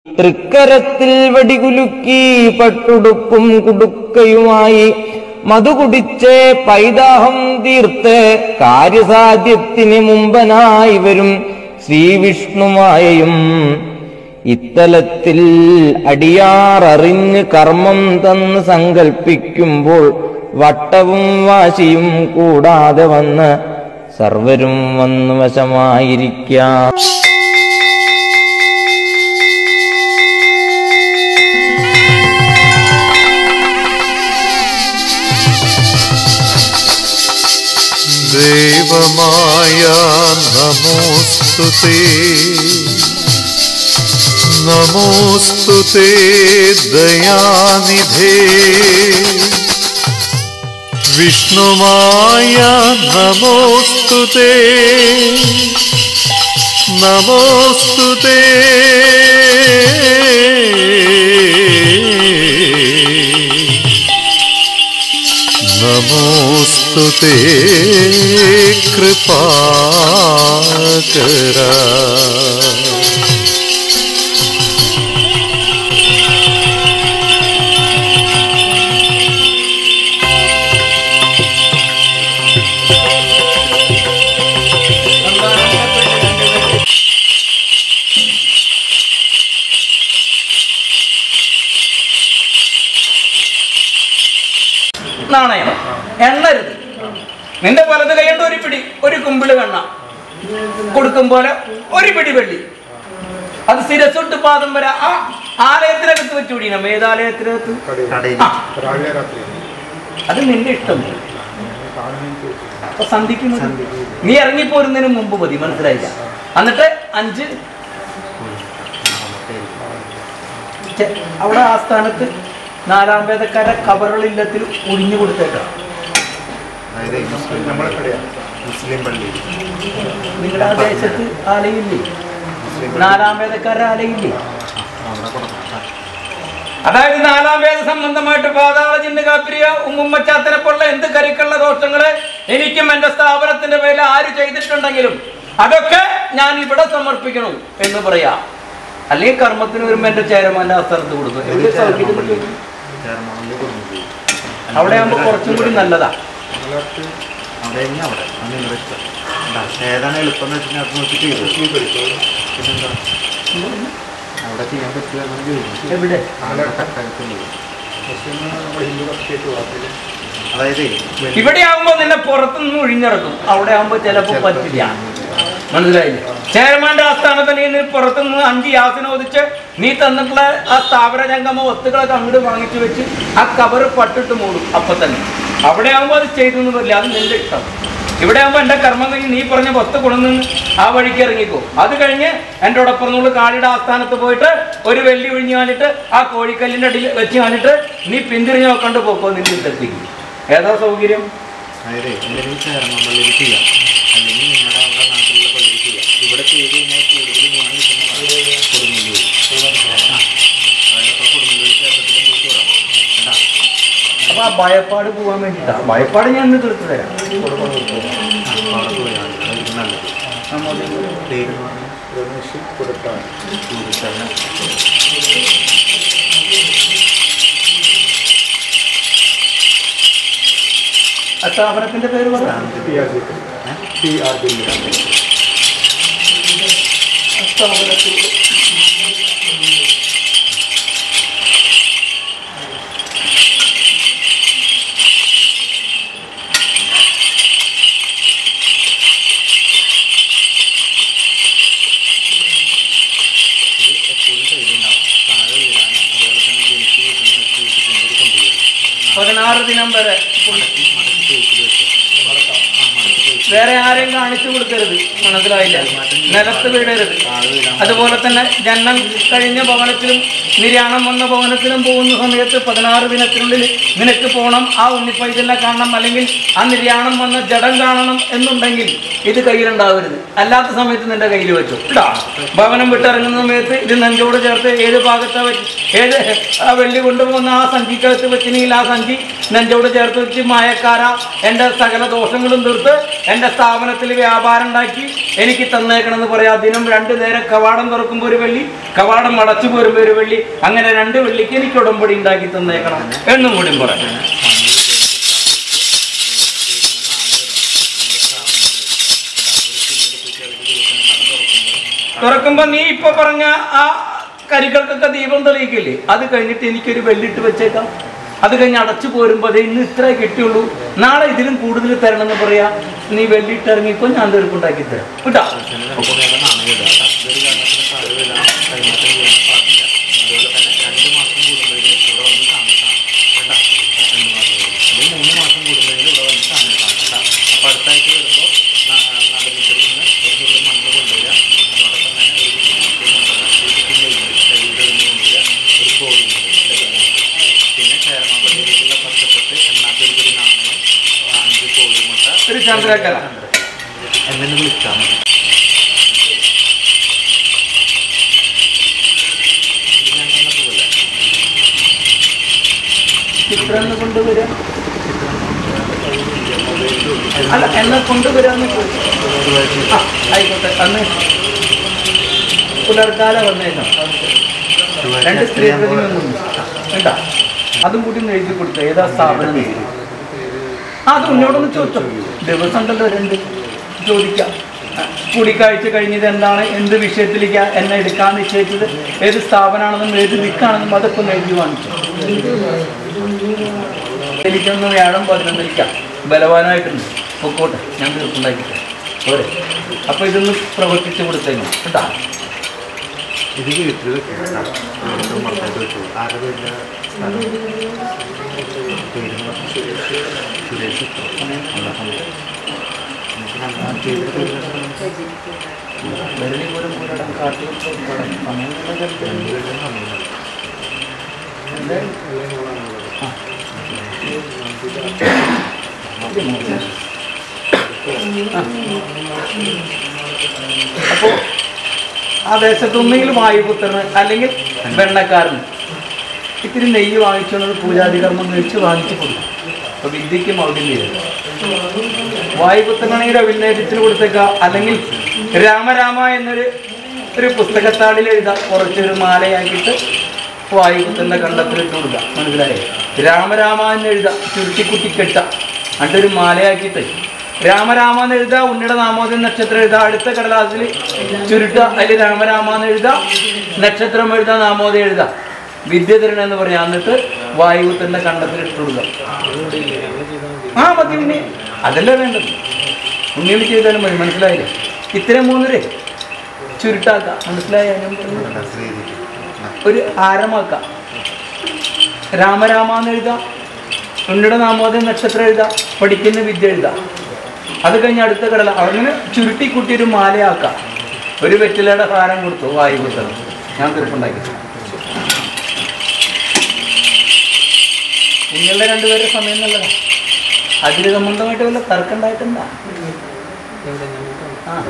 തൃക്കരത്തിൽ വടികുലുക്കി പട്ടുടുപ്പും കുടുക്കയുമായി മധു കുടിച്ച് പൈതാഹം തീർത്ത് കാര്യസാധ്യത്തിന് മുമ്പനായി വരും ശ്രീവിഷ്ണുമായയും ഇത്തലത്തിൽ അടിയാററിഞ്ഞ് കർമ്മം തന്ന് സങ്കൽപ്പിക്കുമ്പോൾ വട്ടവും വാശിയും കൂടാതെ വന്ന് സർവരും വന്നു വശമായിരിക്കാം ദേവമായ നമോസ്തുതേ നമോസ്തുതേ ദയാനിധേ വിഷ്ണുമായ നമോസ്തുതേ നമോസ്തുതേ നമോസ്തു തേ കൃപാകര നാണയം എണ്ണരുത് നിന്റെ വലത് കൈകൊണ്ട് ഒരു പിടി ഒരു കുമ്പിള് വെണ്ണ കൊടുക്കും പോലെ ഒരു പിടി വെള്ളി അത് ശിരസൊട്ട് പാദം വരെ ആ ആലയത്തിനകത്ത് വെച്ച് പിടിക്കണം ഏതാലയത്തിനകത്ത് ആ, അത് നിന്റെ ഇഷ്ടം അപ്പൊ സന്ധിക്ക് മതി. നീ ഇറങ്ങിപ്പോരുന്നതിന് മുമ്പ് മതി മനസ്സിലായില്ല എന്നിട്ട് അഞ്ച് ചെ- അവിടെ ആ സ്ഥാനത്ത് നാലാം വേദക്കാരെ കബറുകളില്ലത്തിൽ ഒഴിഞ്ഞു കൊടുത്തേക്കാം മുസ്ലിം പള്ളി നിങ്ങളുടെ ആ ദേശത്ത് ആലയില്ലേ നാലാം വേദക്കാരുടെ ആലയില്ലേ അതായത് നാലാം വേദ സംബന്ധമായിട്ട് പാതാള ചിന്ന കാപ്പിരിയ ഉമ്മുമ്മച്ചാത്തനെ പോലുള്ള എന്ത് കരുക്കുള്ള ദോഷങ്ങള് എനിക്കും എന്റെ സ്ഥാപനത്തിന്റെ പേരിൽ ആര് ചെയ്തിട്ടുണ്ടെങ്കിലും അതൊക്കെ ഞാൻ ഇവിടെ സമർപ്പിക്കണം എന്ന് പറയാ അല്ലെങ്കിൽ കർമ്മത്തിന് വരുമ്പോ എന്റെ ചേരമാന്റെ ആ സ്ഥലത്ത് കൊടുക്കും എവിടെ സൗകര്യം കിട്ടും? അവിടെ ആകുമ്പോ കുറച്ചും കൂടി നല്ലതാ അവിടെ ഇനി അവിടെ അന്ന് ഇവിടെ വെച്ചോ. ഇതാ, ഏതാണ് എളുപ്പം എന്ന് വെച്ചാൽ അത് നോക്കി ചെയ്തു പിന്നെന്താ അവിടെ ചെയ്യാൻ പറ്റുക എവിടെ അതായത് ഇവിടെ ആകുമ്പോ നിന്നെ പുറത്തുനിന്ന് ഒഴിഞ്ഞിറക്കും അവിടെ ആകുമ്പോ ചിലപ്പോ പറ്റില്ല മനസ്സിലായില്ലേ ചെയർമാന്റെ ആസ്ഥാനത്ത് നീ നീ പുറത്തുനിന്ന് അഞ്ച് യാസന ഒതിച്ച് നീ തന്നിട്ടുള്ള ആ സ്ഥാപന ജംഗമ ഒത്തുകളൊക്കെ അങ്ങോട്ട് വാങ്ങിച്ചു വെച്ച് ആ കവർ പട്ടിട്ട് മൂടും അപ്പൊ തന്നെ അവിടെ ആകുമ്പോ അത് ചെയ്തെന്ന് വരില്ല അത് നിന്റെ ഇഷ്ടം ഇവിടെ ആകുമ്പോ എന്റെ കർമ്മം കഴിഞ്ഞ് നീ പറഞ്ഞ ഒത്ത് കൊണ്ടുവന്ന് ആ വഴിക്ക് ഇറങ്ങിക്കോ അത് കഴിഞ്ഞ് എൻ്റെ ഒടപ്പുറന്നുള്ള കാളിയുടെ ആസ്ഥാനത്ത് പോയിട്ട് ഒരു വെള്ളി ഒഴിഞ്ഞു കാണിട്ട് ആ കോഴിക്കല്ലിന്റെ അടിയിൽ വെച്ച് കാണിട്ട് നീ പിന്തിരിഞ്ഞ് നോക്കണ്ട് പോക്കോ നിന്റെ ഇഷ്ടത്തേക്ക് ഏതാ സൗകര്യം അതായത് എന്തെങ്കിലും ചേർന്ന പള്ളിയിൽ ചെയ്യാം അല്ലെങ്കിൽ നിങ്ങളുടെ അവിടെ നാട്ടിലുള്ള പള്ളിയിൽ ചെയ്യാം ഇവിടെ ചെയ്ത് കഴിഞ്ഞാൽ കൂടുതൽ ഗുണം കിട്ടുന്നതാണ് കൊടുങ്ങല്ലൂർ ആ അതായത് കൊടുങ്ങല്ലൂർ ക്ഷേത്രത്തിലും പോയിട്ട് വരാം കേട്ടാ അപ്പൊ ആ ഭയപ്പാട് പോകാൻ വേണ്ടിട്ടാ ഭയപ്പാട് ഞാൻ ഇന്ന് തീർത്തു തരാം ആ അവിടെ പോയാൽ മതി. അതായിരിക്കും നല്ലത് പേര് എന്ന് പറഞ്ഞാൽ കൊടുത്താണ് ആ സ്ഥാപനത്തിന്റെ പേര് പറയാം ഇത് എപ്പോഴും കയ്യിലുണ്ടാവും താഴെ വീഴാനോ അതുപോലെ തന്നെ ജനിച്ച് വീട്ടിൽ വെച്ച് വീട്ടിൽ കൊണ്ടൊരു കൊണ്ടുവരും പതിനാറ് ദിനം വരെ മടക്കി മടക്കി തേച്ചിൽ വെച്ച് ആ മടക്കി തേച്ച് വേറെ ആരെയും കാണിച്ചു കൊടുക്കരുത് മനസ്സിലായില്ല നിലത്ത് വീടരുത് താഴെ വീഴാൻ അതുപോലെ തന്നെ ജന്മം കഴിഞ്ഞ ഭവനത്തിലും നിര്യാണം വന്ന ഭവനത്തിലും പോകുന്ന സമയത്ത് പതിനാറ് ദിനത്തിനുള്ളിൽ നിനക്ക് പോകണം ആ ഉണ്ണിപ്പൈതലിനെ കാണണം അല്ലെങ്കിൽ ആ നിര്യാണം വന്ന ജഡം കാണണം എന്നുണ്ടെങ്കിൽ ഇത് കയ്യിലുണ്ടാവരുത് അല്ലാത്ത സമയത്ത് നിന്റെ കയ്യിൽ വെച്ചു ഇടാ ഭവനം വിട്ടിറങ്ങുന്ന സമയത്ത് ഇത് നെഞ്ചോട് ചേർത്ത് ഏത് ഭാഗത്താ വെച്ച് ഏത് ആ വെള്ളി കൊണ്ടുപോകുന്ന ആ സഞ്ചിക്കകത്ത് വെച്ചിനെങ്കിൽ ആ സഞ്ചി നെഞ്ചോട് ചേർത്ത് വെച്ച് മായക്കാര എൻ്റെ സകല ദോഷങ്ങളും തീർത്ത് എൻ്റെ എന്റെ സ്ഥാപനത്തിൽ വ്യാപാരം ഉണ്ടാക്കി എനിക്ക് തന്നേക്കണം എന്ന് പറയാം ദിനം രണ്ടു നേരം കവാടം തുറക്കുമ്പോൾ ഒരു വെള്ളി കവാടം അടച്ചു പോരുമ്പോൾ ഒരു വെള്ളി അങ്ങനെ രണ്ട് വെള്ളിക്ക് എനിക്ക് ഉടമ്പടി ഉണ്ടാക്കി തന്നേക്കണം എന്നും കൂടി പറയാം തുറക്കുമ്പോ നീ ഇപ്പൊ പറഞ്ഞ ആ കരികൾക്കൊക്കെ ദീപം തെളിയിക്കില്ലേ അത് കഴിഞ്ഞിട്ട് എനിക്കൊരു വെള്ളിട്ട് വെച്ചേക്കാം അത് കഴിഞ്ഞ് അടച്ചു പോരുമ്പോ അത് ഇന്ന് ഇത്രേ കിട്ടിയുള്ളൂ നാളെ ഇതിലും കൂടുതൽ തരണം എന്ന് പറയാ നീ വെള്ളിട്ട് ഇറങ്ങിക്കോ ഞാൻ തീർപ്പുണ്ടാക്കി തരാം കേട്ടാ പിന്നെ ചേർമാപ്പള്ളിയിലേക്കുള്ള പച്ചക്കത്ത് എണ്ണാപ്പേർക്ക് ഒരു നാണയം അഞ്ച് കോഴിമുട്ട ഒരു ചന്ദ്രക്കല എന്നെ വിളിച്ചാൽ മതി ഇത് ഞാൻ തന്നതുപോലെ ചിത്രം എന്ന് കൊണ്ടുവരാ അല്ല എന്നെ കൊണ്ടുവരാന്ന് ചോദിച്ചു ആ ആയിക്കോട്ടെ അന്ന് പുലർക്കാല വന്നേക്കാം രണ്ട് സ്ത്രീ പ്രതിമ വേണ്ട അതും കൂടി ഒന്ന് എഴുതി കൊടുത്ത ഏതാ സ്ഥാപനം എന്ന് എഴുതി. ആ അത് ഉന്നോടൊന്ന് ചോദിച്ചോ ദിവസം ഉണ്ടല്ലോ രണ്ട് ചോദിക്കാം ആ, കൂടിക്കാഴ്ച കഴിഞ്ഞത് എന്താണ് എന്ത് വിഷയത്തിലേക്ക് എന്നെ എടുക്കാൻ നിശ്ചയിച്ചത് ഏത് സ്ഥാപനമാണെന്നും ഏത് ദിക്കാണെന്നും അതൊക്കെ ഒന്ന് എഴുതി വാങ്ങിച്ചു എനിക്കൊന്ന് വ്യാഴം പതിനൊന്നിരിക്കാം ബലവാനായിട്ടുണ്ട് പൊക്കോട്ടെ ഞാൻ തീർപ്പുണ്ടാക്കിട്ടെ പോരെ അപ്പൊ ഇതൊന്ന് പ്രവർത്തിച്ചു കൊടുത്തേക്കും കേട്ടാ ഇത് വീട്ടിൽ വെക്കണം മറക്കായിട്ട് വെച്ചു ആരുടെ പേരില സ്ഥലം പേര് സുരേഷ് അല്ല നമുക്ക് നമ്മൾ ചെയ്തിട്ട് വെറുതെ പോലും പോരാടം കാട്ടി സമയം രണ്ടുപേരും സമയം അപ്പോൾ ആ ദേശത്തൊന്നെങ്കിൽ വായുപുത്രന് അല്ലെങ്കിൽ വെണ്ണക്കാരന് ഇത്തിരി നെയ്യ് വാങ്ങിച്ചുകൊണ്ട് പൂജാതി കർമ്മം കഴിച്ച് വാങ്ങിച്ചു കൊടുക്കും അപ്പൊ വിദ്യക്ക് മൗഢ്യം വായുപുത്രനാണെങ്കിൽ അഭിനയത്തിന് കൊടുത്തേക്ക അല്ലെങ്കിൽ രാമരാമ എന്നൊരു ഒരു പുസ്തകത്താളിൽ എഴുതാം കുറച്ചൊരു മാലയാക്കിയിട്ട് വായുപുത്രന്റെ കണ്ടത്തിലിട്ട് കൊടുക്കുക മനസ്സിലായോ രാമരാമ എന്ന് എഴുതാം ചുരുട്ടിക്കുട്ടി കെട്ട എന്നിട്ടൊരു മാലയാക്കിയിട്ട് രാമരാമ എന്ന് എഴുതാ ഉണ്ണിയുടെ നാമോദയം നക്ഷത്രം എഴുതാ അടുത്ത കടലാസിൽ ചുരുട്ട അതിൽ രാമരാമ എന്ന് എഴുതാ നക്ഷത്രം എഴുതാ നാമോദയം എഴുതാ വിദ്യ തരണം എന്ന് പറയാം എന്നിട്ട് വായുപുത്രന്റെ കണ്ടത്തിൽ ഇട്ട് കൊടുക്കുക ആ മതി ഉണ്ണി അതല്ല വേണ്ടത് ഉണ്ണിയോട് ചെയ്താലും മതി മനസ്സിലായില്ലേ ഇത്രയും മൂന്നരേ ചുരുട്ടാക്കാം മനസ്സിലായ ഞാൻ പറഞ്ഞത്? ഒരു ആരമാക്കാം രാമരാമ എന്ന് എഴുതാം ഉണ്ണിയുടെ നാമോദയം നക്ഷത്രം എഴുതാം പഠിക്കുന്ന വിദ്യ എഴുതാം അത് കഴിഞ്ഞ് അടുത്ത കടല അങ്ങനെ ചുരുട്ടി കുട്ടി ഒരു മാലയാക്കാം ഒരു വെറ്റിലയുടെ ഹാരം കൊടുത്തു വായു കൊടുത്തത് ഞാൻ തീർപ്പുണ്ടാക്കി നിങ്ങളുടെ രണ്ടുപേരുടെ സമയം നല്ലതാ അതിന് സംബന്ധമായിട്ട് വല്ല തർക്കം ഉണ്ടായിട്ടുണ്ടാ ആ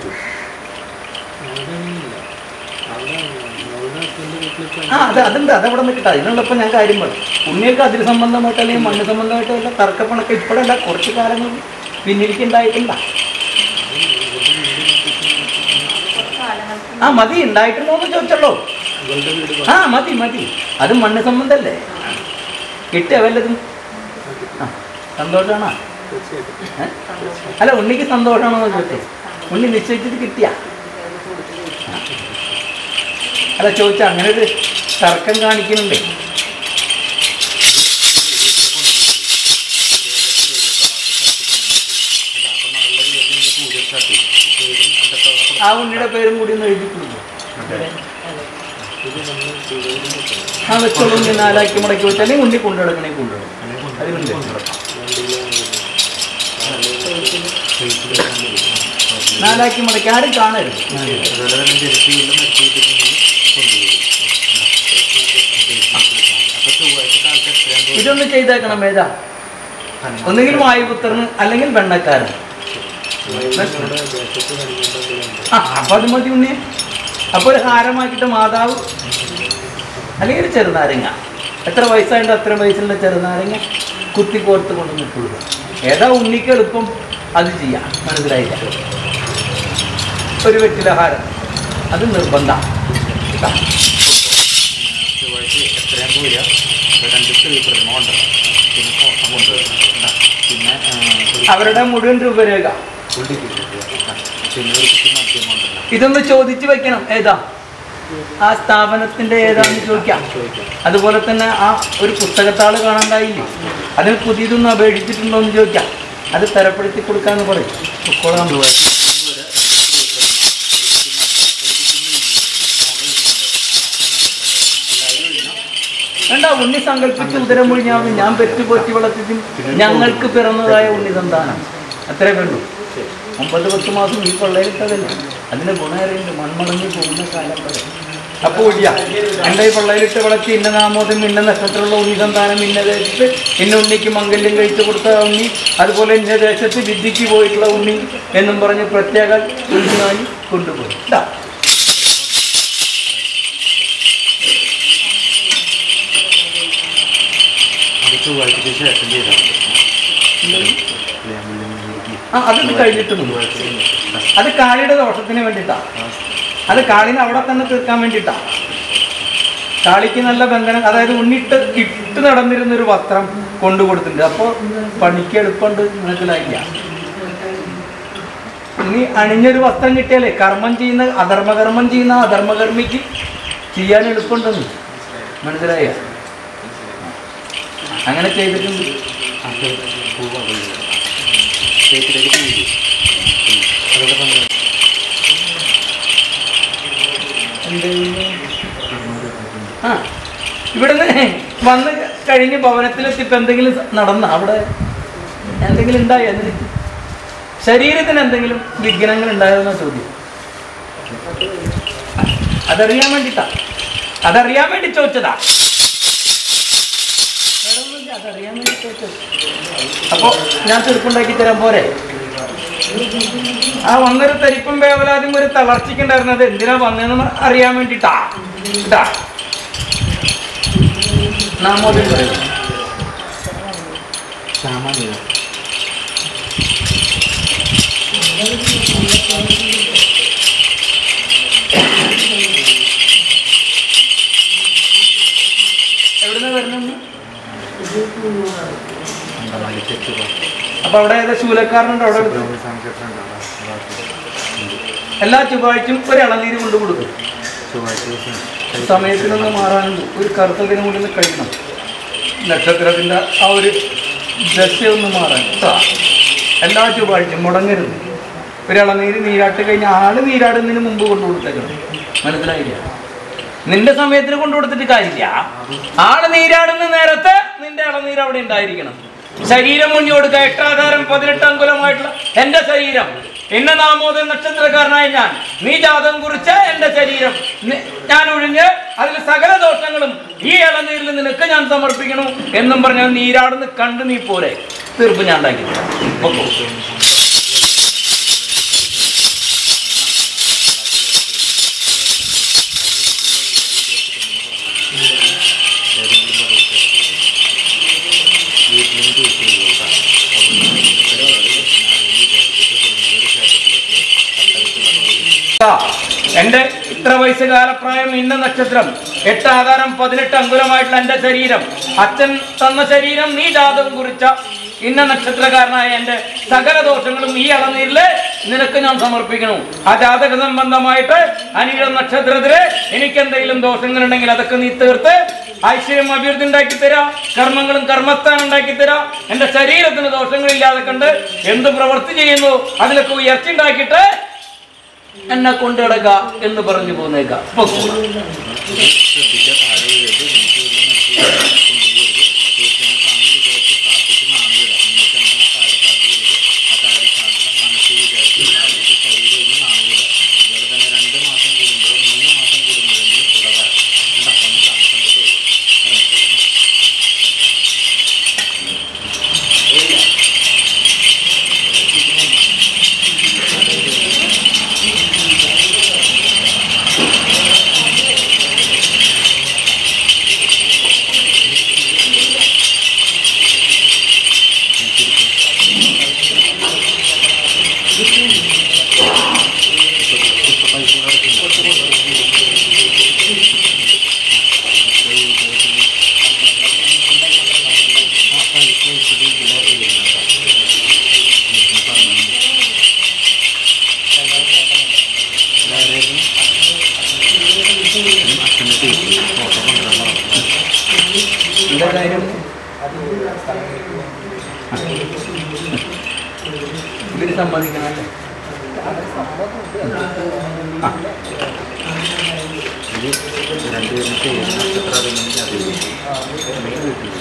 ആ അത് അതുണ്ട് അതവിടെ നിൽക്കട്ടെ അതിനുള്ളപ്പോൾ ഞാൻ കാര്യം പറയും ഉണ്ണിയൊക്കെ അതിന് സംബന്ധമായിട്ട് അല്ലെങ്കിൽ മണ്ണ് സംബന്ധമായിട്ട് വല്ല തർക്കപ്പണൊക്കെ ഇപ്പോഴല്ല കുറച്ച് കാലങ്ങൾ പിന്നിലേക്ക് ഉണ്ടായിട്ടുണ്ടാ ആ മതി ഉണ്ടായിട്ടുണ്ടോ എന്ന് ചോദിച്ചല്ലോ ആ മതി മതി അത് മണ്ണ് സംബന്ധല്ലേ കിട്ടിയ വല്ലതും ആ സന്തോഷമാണോ ഏ? അല്ല ഉണ്ണിക്ക് സന്തോഷമാണോ എന്ന് ചോദിച്ചേ ഉണ്ണി നിശ്ചയിച്ചിട്ട് കിട്ടിയ അല്ല ചോദിച്ച അങ്ങനെ ഒരു തർക്കം കാണിക്കുന്നുണ്ട് ആ ഉണ്ണിയുടെ പേരും കൂടി ഒന്ന് എഴുതി കൊടുക്കും ആ വെച്ചോളൂ ഉണ്ണി നാലാക്കി മുടക്കി വെച്ചാൽ അല്ലെങ്കിൽ ഉണ്ണി കൊണ്ടുനടക്കണേ കൊണ്ടുനടക്കും അതിലുണ്ട് നാലാക്കി മുടക്കി ആരും കാണരുത് അതുപോലെ തന്നെ ജലത്തിയുള്ള മരിച്ചിട്ടുണ്ടെങ്കിൽ കൊണ്ടുപോകും അപ്പൊ ചൊവ്വാഴ്ച ആൾക്ക് എത്രയും പോയി ഇതൊന്ന് ചെയ്തേക്കണം ഏതാ ഒന്നുകിൽ വായുപുത്രന് അല്ലെങ്കിൽ വെണ്ണക്കാരൻ ആ അപ്പൊ അത് മതി ഉണ്ണി അപ്പൊ ഒരു ഹാരമാക്കിയിട്ട് മാതാവ് അല്ലെങ്കിൽ ഒരു ചെറുനാരങ്ങ എത്ര വയസ്സായിട്ട് അത്ര വയസ്സുള്ള ചെറുനാരങ്ങ കുത്തി കോർത്ത് കൊണ്ട് നിൽക്കുക ഏതാ ഉണ്ണിക്ക് എളുപ്പം അത് ചെയ്യാം മനസ്സിലായില്ല ഒരു വെറ്റിലഹാരം അത് നിർബന്ധം ചൊവ്വാഴ്ച എത്രയാണ് പോവുക രണ്ട് സ്ത്രീ പ്രതിമ കൊണ്ടുവരണം പിന്നെ ഫോട്ടോ കൊണ്ടുവരണം കേട്ടോ. പിന്നെ ആ, ഒരു അവരുടെ മുഴുവൻ രൂപരേഖ പുള്ളി പിന്നെ ഒരു കുട്ടി മദ്യം കൊണ്ടുവരണം ഇതൊന്ന് ചോദിച്ചു വെക്കണം ഏതാ ആ സ്ഥാപനത്തിന്റെ ഏതാന്ന് ചോദിക്കാം അതുപോലെ തന്നെ ആ ഒരു പുസ്തകത്താള് കാണാണ്ടായില്ലേ അതിന് പുതിയതൊന്നും അപേക്ഷിച്ചിട്ടുണ്ടോ എന്ന് ചോദിക്കാം അത് തരപ്പെടുത്തി കൊടുക്കാന്ന് പറയും പൊക്കോളാം വേണ്ട ഉണ്ണി സങ്കല്പിച്ച് ഉദരം മുഴിഞ്ഞാവും ഞാൻ പെറ്റു പോറ്റി വളർത്തിയതിൽ ഞങ്ങൾക്ക് പിറന്നതായ ഉണ്ണി സന്താനം അത്രേ വേണ്ടു ഒമ്പത് പത്ത് മാസം ഈ പള്ളയിലിട്ടതല്ല അതിന് ഗുണേറിയുണ്ട് മൺമടങ്ങി പോകുന്ന കാലം വരെ അപ്പോൾ ഇല്ല എൻ്റെ ഈ പള്ളയിലിട്ട് വളർത്തി ഇന്ന നാമോദം ഇന്ന നക്ഷത്രമുള്ള ഉണ്ണി സന്താനം ഇന്ന ദേശത്ത് ഇന്ന ഉണ്ണിക്ക് മംഗല്യം കഴിച്ചു കൊടുത്ത ഉണ്ണി അതുപോലെ ഇന്ന ദേശത്ത് വിദ്യക്ക് പോയിട്ടുള്ള ഉണ്ണി എന്നും പറഞ്ഞ് പ്രത്യേക ഉണ്ണിയായി കൊണ്ടുപോയി ഇതാ അത് ചൊവ്വാഴ്ചയ്ക്ക് ശേഷം ചെയ്താൽ ആ അതൊന്ന് കഴിഞ്ഞിട്ടുണ്ട് അത് കാളിയുടെ ദോഷത്തിന് വേണ്ടിയിട്ടാ അത് കാളിനെ അവിടെ തന്നെ തീർക്കാൻ വേണ്ടിയിട്ടാ കാളിക്ക് നല്ല ബന്ധനം അതായത് ഉണ്ണിട്ട് ഇട്ട് നടന്നിരുന്ന ഒരു വസ്ത്രം കൊണ്ടു കൊടുത്തിട്ടുണ്ട് അപ്പോൾ പണിക്ക് എളുപ്പമുണ്ട് മനസ്സിലായില്ല ഇനി അണിഞ്ഞൊരു വസ്ത്രം കിട്ടിയാലേ കർമ്മം ചെയ്യുന്ന അധർമ്മകർമ്മം ചെയ്യുന്ന അധർമ്മകർമ്മിക്ക് ചെയ്യാൻ എളുപ്പമുണ്ടെന്ന് മനസ്സിലായ അങ്ങനെ ചെയ്തിട്ടുണ്ട് അത് പൂവാ ചേച്ചിലേക്ക് പൂവ് അതോടെ പന്ത്രണ്ട് ആ ഇവിടുന്ന് വന്ന് കഴിഞ്ഞ് ഭവനത്തിലെത്തിയപ്പോൾ എന്തെങ്കിലും നടന്ന അവിടെ എന്തെങ്കിലും ഉണ്ടായോ അതിന് ശരീരത്തിന് എന്തെങ്കിലും വിഘ്നങ്ങൾ ഉണ്ടായതെന്ന ചോദ്യം അതറിയാൻ വേണ്ടിട്ടാ അതറിയാൻ വേണ്ടി ചോദിച്ചതാ വേറെ ഒന്നുമില്ല, അതറിയാൻ വേണ്ടി ചോദിച്ചത് അപ്പോ ഞാൻ തീർപ്പുണ്ടാക്കി തരാൻ പോരെ ആ വന്നൊരു തരിപ്പും വേവലാദ്യം ഒരു തളർച്ചയ്ക്കുണ്ടായിരുന്നത് എന്തിനാ വന്നതെന്ന് അറിയാൻ വേണ്ടിട്ടാ ഇതാ നാമോദയം പറയും ശ്യാമാനിത എവിടുന്ന വരുന്നു അങ്കമാലി തെറ്റ് അപ്പൊ അവിടെ ഏതാ ശൂലക്കാരനുണ്ട് അവിടെ അടുത്ത്? എല്ലാ ചൊവ്വാഴ്ചയും ഒരു ഇളനീര് കൊണ്ടു കൊടുക്കും ചൊവ്വാഴ്ച ദിവസം സമയത്തിനൊന്ന് മാറാനുണ്ട് ഒരു കറുത്തതിനും കൂടി ഒന്ന് കഴിക്കണം നക്ഷത്രത്തിന്റെ ആ ഒരു ദശയൊന്ന് മാറാൻ ട്ടാ. എല്ലാ ചൊവ്വാഴ്ചയും മുടങ്ങരുത് ഒരു ഇളനീര് നീരാട്ട് കഴിഞ്ഞ ആള് നീരാടുന്നതിന് മുമ്പ് കൊണ്ടു കൊടുത്തേക്കണം മനസ്സിലായില്ല നിന്റെ സമയത്തിന് കൊണ്ടു കൊടുത്തിട്ട് കാര്യമില്ല ആള് നീരാടുന്ന നേരത്തെ നിന്റെ ഇളനീര് അവിടെ ഉണ്ടായിരിക്കണം ശരീരം മുന്നിൽ കൊടുക്കുക എട്ടാധാരം പതിനെട്ട് അങ്കുലമായിട്ടുള്ള എന്റെ ശരീരം ഇന്ന നാമോദ നക്ഷത്രക്കാരനായ ഞാൻ നീ ജാതകം കുറിച്ച് എന്റെ ശരീരം നി- ഞാൻ ഒഴിഞ്ഞ് അതിൽ സകല ദോഷങ്ങളും ഈ ഇളനീരിൽ നിനക്ക് ഞാൻ സമർപ്പിക്കണം എന്നും പറഞ്ഞാൽ നീരാടുന്ന് കണ്ട് നീ പോരെ തീർപ്പ് ഞാൻ ഉണ്ടാക്കി തരാം. പൊക്കോ. വീട്ടിലും ചോദിച്ചു കൊടുക്കാം ആ, എന്റെ ഇത്ര വയസ്സ് കാലപ്രായം ഇന്ന നക്ഷത്രം എട്ട് ആധാരം പതിനെട്ട് അങ്കുലമായിട്ടുള്ള എന്റെ ശരീരം അച്ഛൻ തന്ന ശരീരം നീ ജാതകം കുറിച്ച ഇന്ന നക്ഷത്രക്കാരനായ എന്റെ സകല ദോഷങ്ങളും ഈ അളനീരില് നിനക്ക് ഞാൻ സമർപ്പിക്കണം ആ ജാതക സംബന്ധമായിട്ട് അനിഴ നക്ഷത്രത്തില് എനിക്ക് എന്തെങ്കിലും ദോഷങ്ങളുണ്ടെങ്കിൽ അതൊക്കെ നീ തീർത്ത് ഐശ്വര്യം അഭിവൃദ്ധി ഉണ്ടാക്കി തരാം കർമ്മങ്ങളും കർമ്മസ്ഥാനം ഉണ്ടാക്കി തരാം എന്റെ ശരീരത്തിന് ദോഷങ്ങളില്ലാതെ കണ്ട് എന്ത് പ്രവൃത്തി ചെയ്യുന്നു അതിലൊക്കെ ഉയർച്ച ഉണ്ടാക്കിയിട്ട് എന്നെ കൊണ്ടിടക എന്ന് പറഞ്ഞു പോന്നേക്ക ശ്രദ്ധിക്കുക താഴെ വീഴരുത് നിങ്ങൾക്ക് വീട്ടിൽ നിർത്തി കൊണ്ടുപോകരുത് ദൈവത്തിനെ കാണുന്ന വിചാരിച്ച് പ്രാർത്ഥിച്ച് നാമം ഇടാം നിങ്ങൾക്ക് എന്താണ് കാര്യസാധ്യതയുള്ളത് ആ കാര്യസാധ്യത മനസ്സിൽ വിചാരിച്ച് പ്രാർത്ഥിച്ച് ശരീരം ഒന്ന് നാമം ഇടാം അതുപോലെ തന്നെ രണ്ട് മാസം കൂടുമ്പോഴോ മൂന്ന് മാസം കൂടുമ്പോഴെങ്കിലും ഇവിടെ വരാം കേട്ടോ ഒന്ന് താമസം ഇറങ്ങിക്കോളൂ എന്താ കാര്യം ഇവര് സമ്മതിക്കണല്ലേ ആ ഇത് രണ്ടുപേരും ചെയ്യുന്ന നക്ഷത്രം അറിയുന്നെങ്കിൽ അറിയില്ല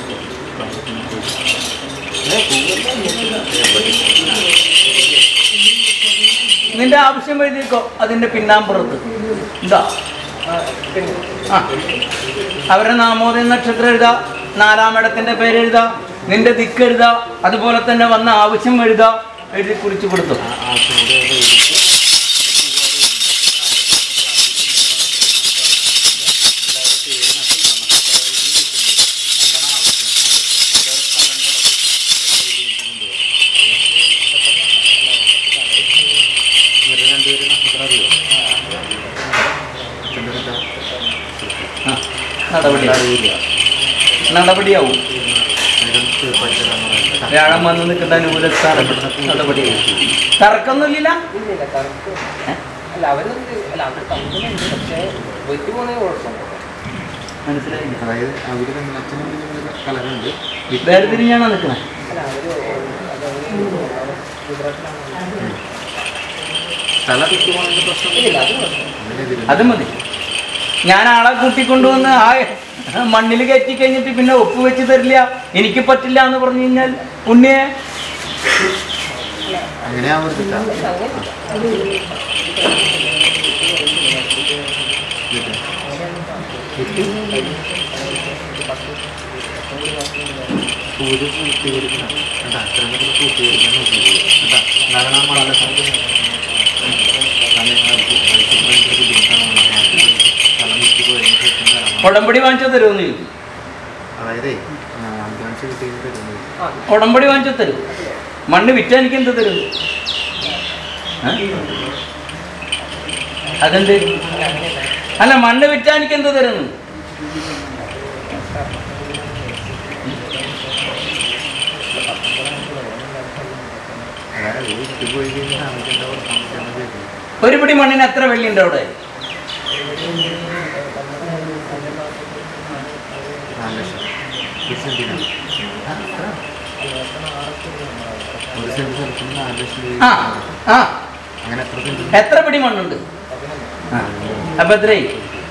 നിന്റെ ആവശ്യം എഴുതിക്കോ അതിന്റെ പിന്നാമ്പുറത്ത് എന്താ ആ അവരുടെ നാമോദയ നക്ഷത്രം എഴുതാ നാലാമിടത്തിന്റെ പേര് എഴുതാ നിന്റെ ദിക്ക് എഴുതാ അതുപോലെ തന്നെ വന്ന ആവശ്യം എഴുതാ എഴുതി കുറിച്ച് കൊടുത്തു ആവശ്യമോട് എഴുതിയിട്ട് ഇവര് രണ്ടുപേരും നക്ഷത്രം അറിയോ ചന്ദ്രനെന്താ ആ, നടപടി അറിയില്ല നടപടിയാവും നേരം പഠിച്ചതാന്ന് പറയുന്നത് വ്യാഴം വന്ന് നിൽക്കുന്ന അനുകൂലസ്ഥാനം നടപടി തർക്കമൊന്നുമില്ല അല്ല അവര് അല്ല അവർ തമ്മിലുണ്ട് പക്ഷേ വെച്ച് പോണേ കുഴപ്പം മനസ്സിലായില്ല അതായത് അവര് തമ്മിൽ അച്ഛനും തമ്മിൽ കളറുണ്ട് വേർതിരിഞ്ഞാണോ നിൽക്കുന്നത് അല്ല അവര് അത് അവര് ഗുജറാത്തിലാണ് തല വിട്ടു പോകുന്നതിന്റെ പ്രശ്നം ഇല്ല അത് കുഴപ്പം അങ്ങനെ ഇതില് അത് മതി ഞാൻ ആളെ കൂട്ടിക്കൊണ്ടുവന്ന് ആ മണ്ണിൽ കയറ്റി കഴിഞ്ഞിട്ട് പിന്നെ ഒപ്പ് വെച്ച് തരില്ല എനിക്ക് പറ്റില്ല എന്ന് പറഞ്ഞു കഴിഞ്ഞാൽ ഉണ്ണിയെ അങ്ങനെ ആവരുത് പൂജ പൂർത്തീകരിക്കണം കേട്ടാ അത്രയും പൂർത്തീകരിക്കാൻ നോക്കിയത് കേട്ടാ എന്നാലാണ് ആ മണല ബുദ്ധിമുട്ടാണ് സ്ഥലം വിറ്റ് പോയതിന് ശേഷം വരണം ഉടമ്പടി വാങ്ങിച്ചു തരുമെന്ന് ചോദിച്ചു അതായത് അഡ്വാൻസ് കിട്ടിയതിന് തരുന്നത് ഉടമ്പടി വാങ്ങിച്ചു തരും മണ്ണ് വിറ്റാ എനിക്ക് എന്ത് തരും ഏ? അതെന്ത് അല്ല മണ്ണ് വിറ്റാ എനിക്ക് എന്ത് തരുന്നു അതായത് വിറ്റ് പോയി കഴിഞ്ഞാൽ നമുക്ക് എന്താ കൊടുക്കാൻ ഒരു പിടി മണ്ണിന് എത്ര വെള്ളിയുണ്ട് അവിടെ നാല് ലക്ഷം ഒരു സെന്റിനാണ് ഒരു സെന്റ് സ്ഥലത്തിന് നാല് ലക്ഷം രൂപ ആ ആ അങ്ങനെ എത്ര സെന്റ് എത്ര പിടി മണ്ണുണ്ട് ആ അപ്പൊ എത്രയായി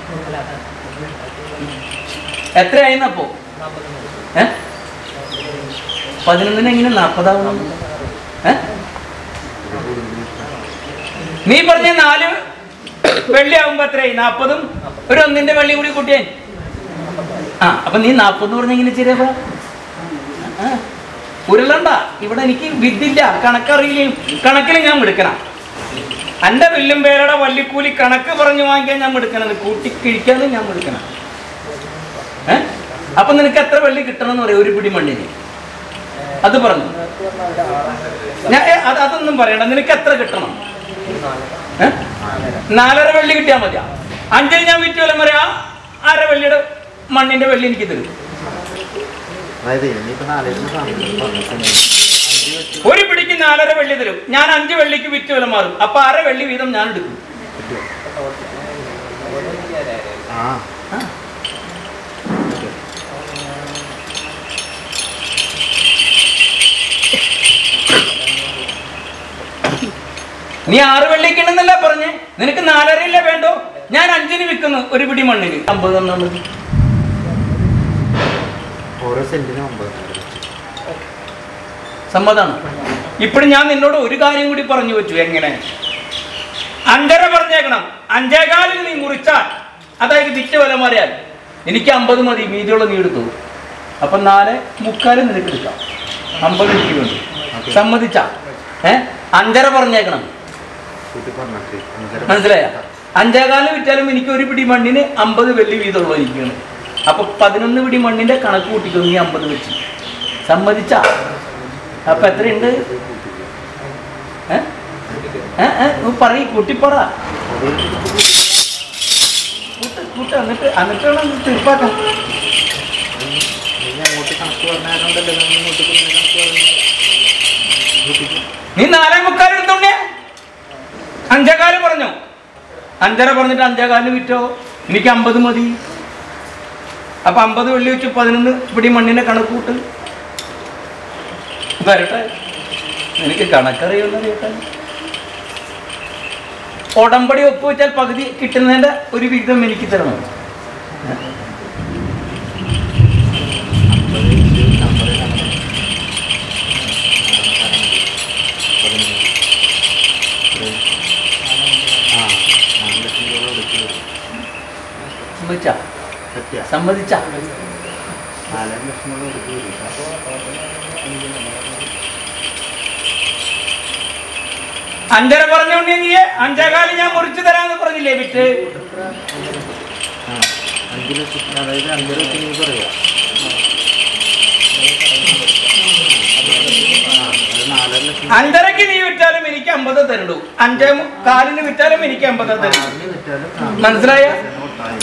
എത്രയായിന്നപ്പോ ഏ പതിനൊന്നിന് എങ്ങനെ നാൽപ്പതാവണം ഏ നീ പറഞ്ഞ നാല് വെള്ളി ആകുമ്പോ എത്രയായി നാൽപ്പതും ഒരു ഒന്നിന്റെ വെള്ളി കൂടി കൂട്ടിയേ ആ അപ്പൊ നീ നാൽപ്പത് പറഞ്ഞെങ്ങനെ ശരിയപ്പോ ഉരുളണ്ട ഇവിടെ എനിക്ക് വിദ്യില്ല കണക്കറിയില്ല കണക്കിൽ ഞാൻ എടുക്കണം എന്റെ വില്ലും പേരുടെ വള്ളിക്കൂലി കണക്ക് പറഞ്ഞു വാങ്ങിക്കാൻ ഞാൻ എടുക്കണത് കൂട്ടി കിഴിക്കാതെ ഞാൻ എടുക്കണം ഏ അപ്പൊ നിനക്ക് എത്ര വെള്ളി കിട്ടണം എന്ന് പറയാം ഒരു പിടി മണ്ണിന് അത് പറഞ്ഞു ഞാൻ ഏ, അത് അതൊന്നും പറയണ്ട നിനക്ക് എത്ര കിട്ടണം ഏ? നാലര വെള്ളി കിട്ടിയാൽ മതിയാ അഞ്ചിന് ഞാൻ വിറ്റ് വില പറയാ അര വെള്ളിയുടെ മണ്ണിന്റെ വെള്ളി എനിക്ക് തരും അതായത് ഇനിയിപ്പോ നാല് ലക്ഷം സാധനം പറഞ്ഞു സെന്റ് അഞ്ച് വെച്ച് ഒരു പിടിക്ക് നാലര വെള്ളി തരും ഞാൻ അഞ്ച് വെള്ളിക്ക് വിറ്റ് വില മാറും അപ്പൊ അര വെള്ളി വീതം ഞാൻ എടുക്കും കിട്ടുമോ ആ ആ. നീ ആറ് വെള്ളിക്കുണ്ടെന്നല്ല പറഞ്ഞേ നിനക്ക് നാലരയില്ലേ വേണ്ടോ ഞാൻ അഞ്ചിന് വിൽക്കുന്നു ഒരു പിടി മണ്ണിന് അമ്പത് തന്നാ മതി ഓരോ സെന്റിനും ഒമ്പത് സമ്മതാണ് ഇപ്പോഴും ഞാൻ നിന്നോട് ഒരു കാര്യം കൂടി പറഞ്ഞു വെച്ചു എങ്ങനെ അഞ്ചര പറഞ്ഞേക്കണം അഞ്ചേകാലിൽ നീ മുറിച്ചാൽ അതായത് വിറ്റ് വില മാറിയാൽ എനിക്ക് അമ്പത് മതി മീതിയുള്ള നീ എടുത്തു അപ്പൊ നാല് മുക്കാലും നിനക്ക് എടുക്കാം അമ്പത് എനിക്ക് വേണ്ടി സമ്മതിച്ച ഏ അഞ്ചര പറഞ്ഞേക്കണം കൂട്ടി പറഞ്ഞിട്ട് അഞ്ചര മനസ്സിലായ അഞ്ചേകാലം വിറ്റാലും എനിക്ക് ഒരു പിടി മണ്ണിന് അമ്പത് വെള്ളി വീതമുള്ള ഇരിക്കുകയാണ് അപ്പൊ പതിനൊന്ന് പിടി മണ്ണിന്റെ കണക്ക് കൂട്ടിക്കും നീ അമ്പത് വെച്ച് സമ്മതിച്ച അപ്പൊ എത്രയുണ്ട് ഏ? ഏ, ഏ, നീ പറയ് കൂട്ടിപ്പറ കൂട്ട് കൂട്ട് എന്നിട്ട് എന്നിട്ട് വേണം ഇത് തീർപ്പാക്കാൻ നീ അങ്ങോട്ട് കണക്ക് പറഞ്ഞാലുണ്ടല്ലോ നമ്മൾ ഇങ്ങോട്ട് പിന്നെ കണക്ക് പറഞ്ഞു കൂട്ടിക്ക് നീ നാലേ മുക്കാൽ എടുത്തോണ്ടേ അഞ്ചേകാല് പറഞ്ഞു അഞ്ചര പറഞ്ഞിട്ട് അഞ്ചേകാലിന് വിറ്റോ എനിക്ക് അമ്പത് മതി അപ്പൊ അമ്പത് വെള്ളി വെച്ച് പതിനൊന്ന് പിടി മണ്ണിനെ കണക്ക് കൂട്ട് വരട്ടെ എനിക്ക് കണക്കറിയുന്ന കേട്ടാൽ ഉടമ്പടി ഒപ്പുവെച്ചാൽ പകുതി കിട്ടുന്നതിന്റെ ഒരു വിഹിതം എനിക്ക് തരണം സമ്മതിച്ച സമ്മതിച്ച അഞ്ചര പറഞ്ഞോണ്ട് നീ അഞ്ചേകാലം ഞാൻ മുറിച്ചു തരാന്ന് പറഞ്ഞില്ലേ വിറ്റ് അഞ്ച് ലക്ഷം അതായത് അഞ്ചര ലക്ഷം രൂപ പറയാം അത് നാലര ലക്ഷം അഞ്ചരക്ക് നീ വിറ്റാലും എനിക്ക് അമ്പത് തരണ്ടു അഞ്ചേ മു- കാലിന് വിറ്റാലും എനിക്ക് അമ്പത് തരണ്ടു ആറിന് വിറ്റാലും ആ, മനസ്സിലായ നോട്ടായി.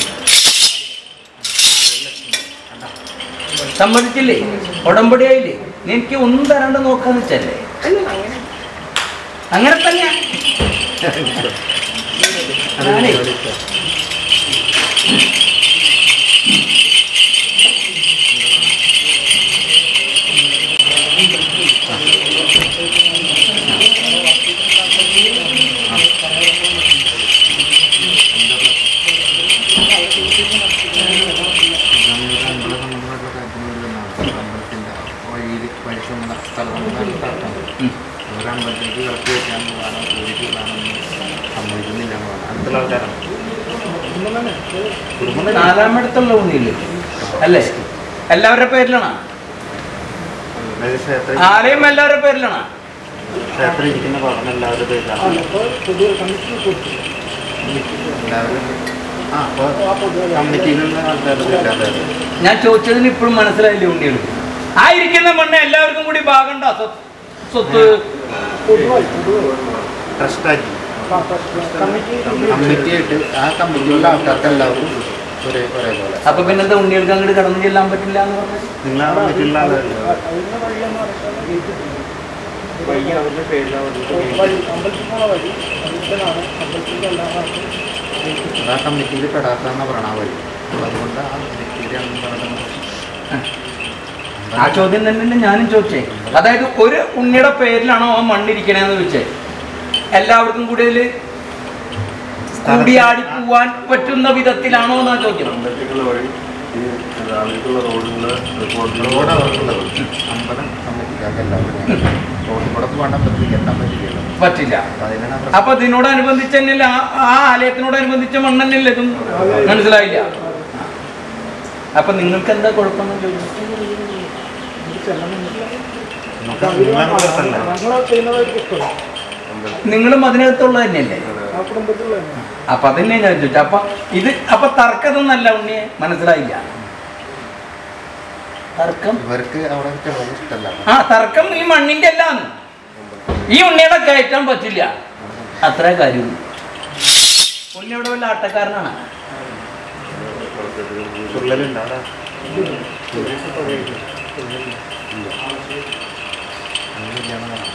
സമ്മതിച്ചില്ലേ ഉടമ്പടിയായില്ലേ നീ എനിക്ക് ഒന്നും തരാണ്ട് നോക്കാന്ന് വെച്ചല്ലേ അങ്ങനെ തന്നെയാ ഞാനേ നമ്മളെ സംബന്ധമായിട്ടുള്ള കാര്യത്തിലൊന്നാണ് അമ്പലത്തിൻ്റെ വഴിയിൽ പൈസ വന്ന സ്ഥലം തർക്കം ഒരു അമ്പലത്തിലേക്ക് കിടത്തി വെക്കാൻ വേണം ജോലിക്ക് വേണമെന്ന് സമ്മതിക്കുന്നില്ല എന്ന് പറഞ്ഞു അടുത്തുള്ള ആൾക്കാരാണ് കുടുംബം തന്നെ. നാലാമടുത്തുള്ള ഉണ്ണിയില്ലേ അല്ലേ എല്ലാവരുടെ പേരിലാണോ അതായത് ക്ഷേത്രം ആരെയും എല്ലാവരുടെ പേരിലാണോ ക്ഷേത്രം ഇരിക്കുന്ന ഭവനം എല്ലാവരുടെ പേരിലാണ് എല്ലാവരും ആ അപ്പോൾ കമ്മിറ്റിയിലുള്ള ആൾക്കാരുടെ പേരിലാണ് ഞാൻ ചോദിച്ചതിന് ഇപ്പോഴും മനസ്സിലായില്ലേ ഉണ്ണികൾ ആയിരിക്കുന്ന മണ്ണ് എല്ലാവർക്കും കൂടി ഭാഗണ്ട സ്വത്ത് ട്രസ്റ്റാക്കി കമ്മിറ്റിയായിട്ട് ആ കമ്മിറ്റിയിലുള്ള ആൾക്കാർക്ക് എല്ലാവർക്കും ഒരേ ഒരേപോലെ അപ്പൊ പിന്നെന്താ ഉണ്ണികൾക്ക് അങ്ങോട്ട് കടന്നു ചെല്ലാൻ പറ്റില്ല എന്ന് പറഞ്ഞത് നിങ്ങൾ ആ കമ്മിറ്റിയിലുള്ള ആളുകൾ അത് ആ കമ്മിറ്റിയിൽ പെടാത്തതെന്ന പറയണ വഴി അതുകൊണ്ട് ആ കമ്മിറ്റിയിലാണെന്ന് പറയുന്നത് ആ ചോദ്യം തന്നെ ഞാനും ചോദിച്ചേ അതായത് ഒരു ഉണ്ണിയുടെ പേരിലാണോ ആ മണ്ണിരിക്കണേന്ന് ചോദിച്ചേ എല്ലാവർക്കും കൂടി അതില് കൂടിയാടി പോവാൻ പറ്റുന്ന വിധത്തിലാണോ എന്നാ ചോദ്യം അമ്പലത്തിലുള്ള വഴി ഈ രാവിലേക്കുള്ള റോഡിലുള്ള റോഡ് അവർക്കുള്ളത് അമ്പലം കമ്മിറ്റിക്കാർക്ക് എല്ലാവരും റോഡിൽ കൂടെ വേണ്ട അമ്പലത്തിലേക്ക് എത്താൻ പറ്റില്ലല്ലോ പറ്റില്ല അപ്പൊ അതിനാണ് ആ പ്രശ്നം. അപ്പൊ ഇതിനോടനുബന്ധിച്ച് തന്നെയല്ല ആ- ആ ആലയത്തിനോടനുബന്ധിച്ച മണ്ണന്നല്ലേ ഇതും മനസ്സിലായില്ല അപ്പൊ നിങ്ങൾക്ക് എന്താ കുഴപ്പമെന്ന് ചോദിച്ചു നമുക്ക് മുഴുവൻ കുഴപ്പമില്ല. നിങ്ങളും അതിനകത്തുള്ളത് തന്നെയല്ലേ അപ്പൊ അതന്നെ ഞാൻ ചോദിച്ചു അപ്പൊ ഇത് അപ്പൊ തർക്കതൊന്നല്ല ഉണ്ണിയെ മനസ്സിലായില്ല തർക്കം ഇവർക്ക് അവിടെ ചെലവ് ഇഷ്ടമല്ല ആ തർക്കം ഈ മണ്ണിന്റെ അല്ലാന്ന് ഈ ഉണ്ണിയുടെ കയറ്റാൻ പറ്റില്ല അത്രേ കാര്യമുള്ളൂ ഉണ്ണിയുടെ വല്ല ആട്ടക്കാരനാണ് ചുള്ളലുണ്ട് അവിടെ അങ്ങനെയില്ലാന്ന് പറഞ്ഞു.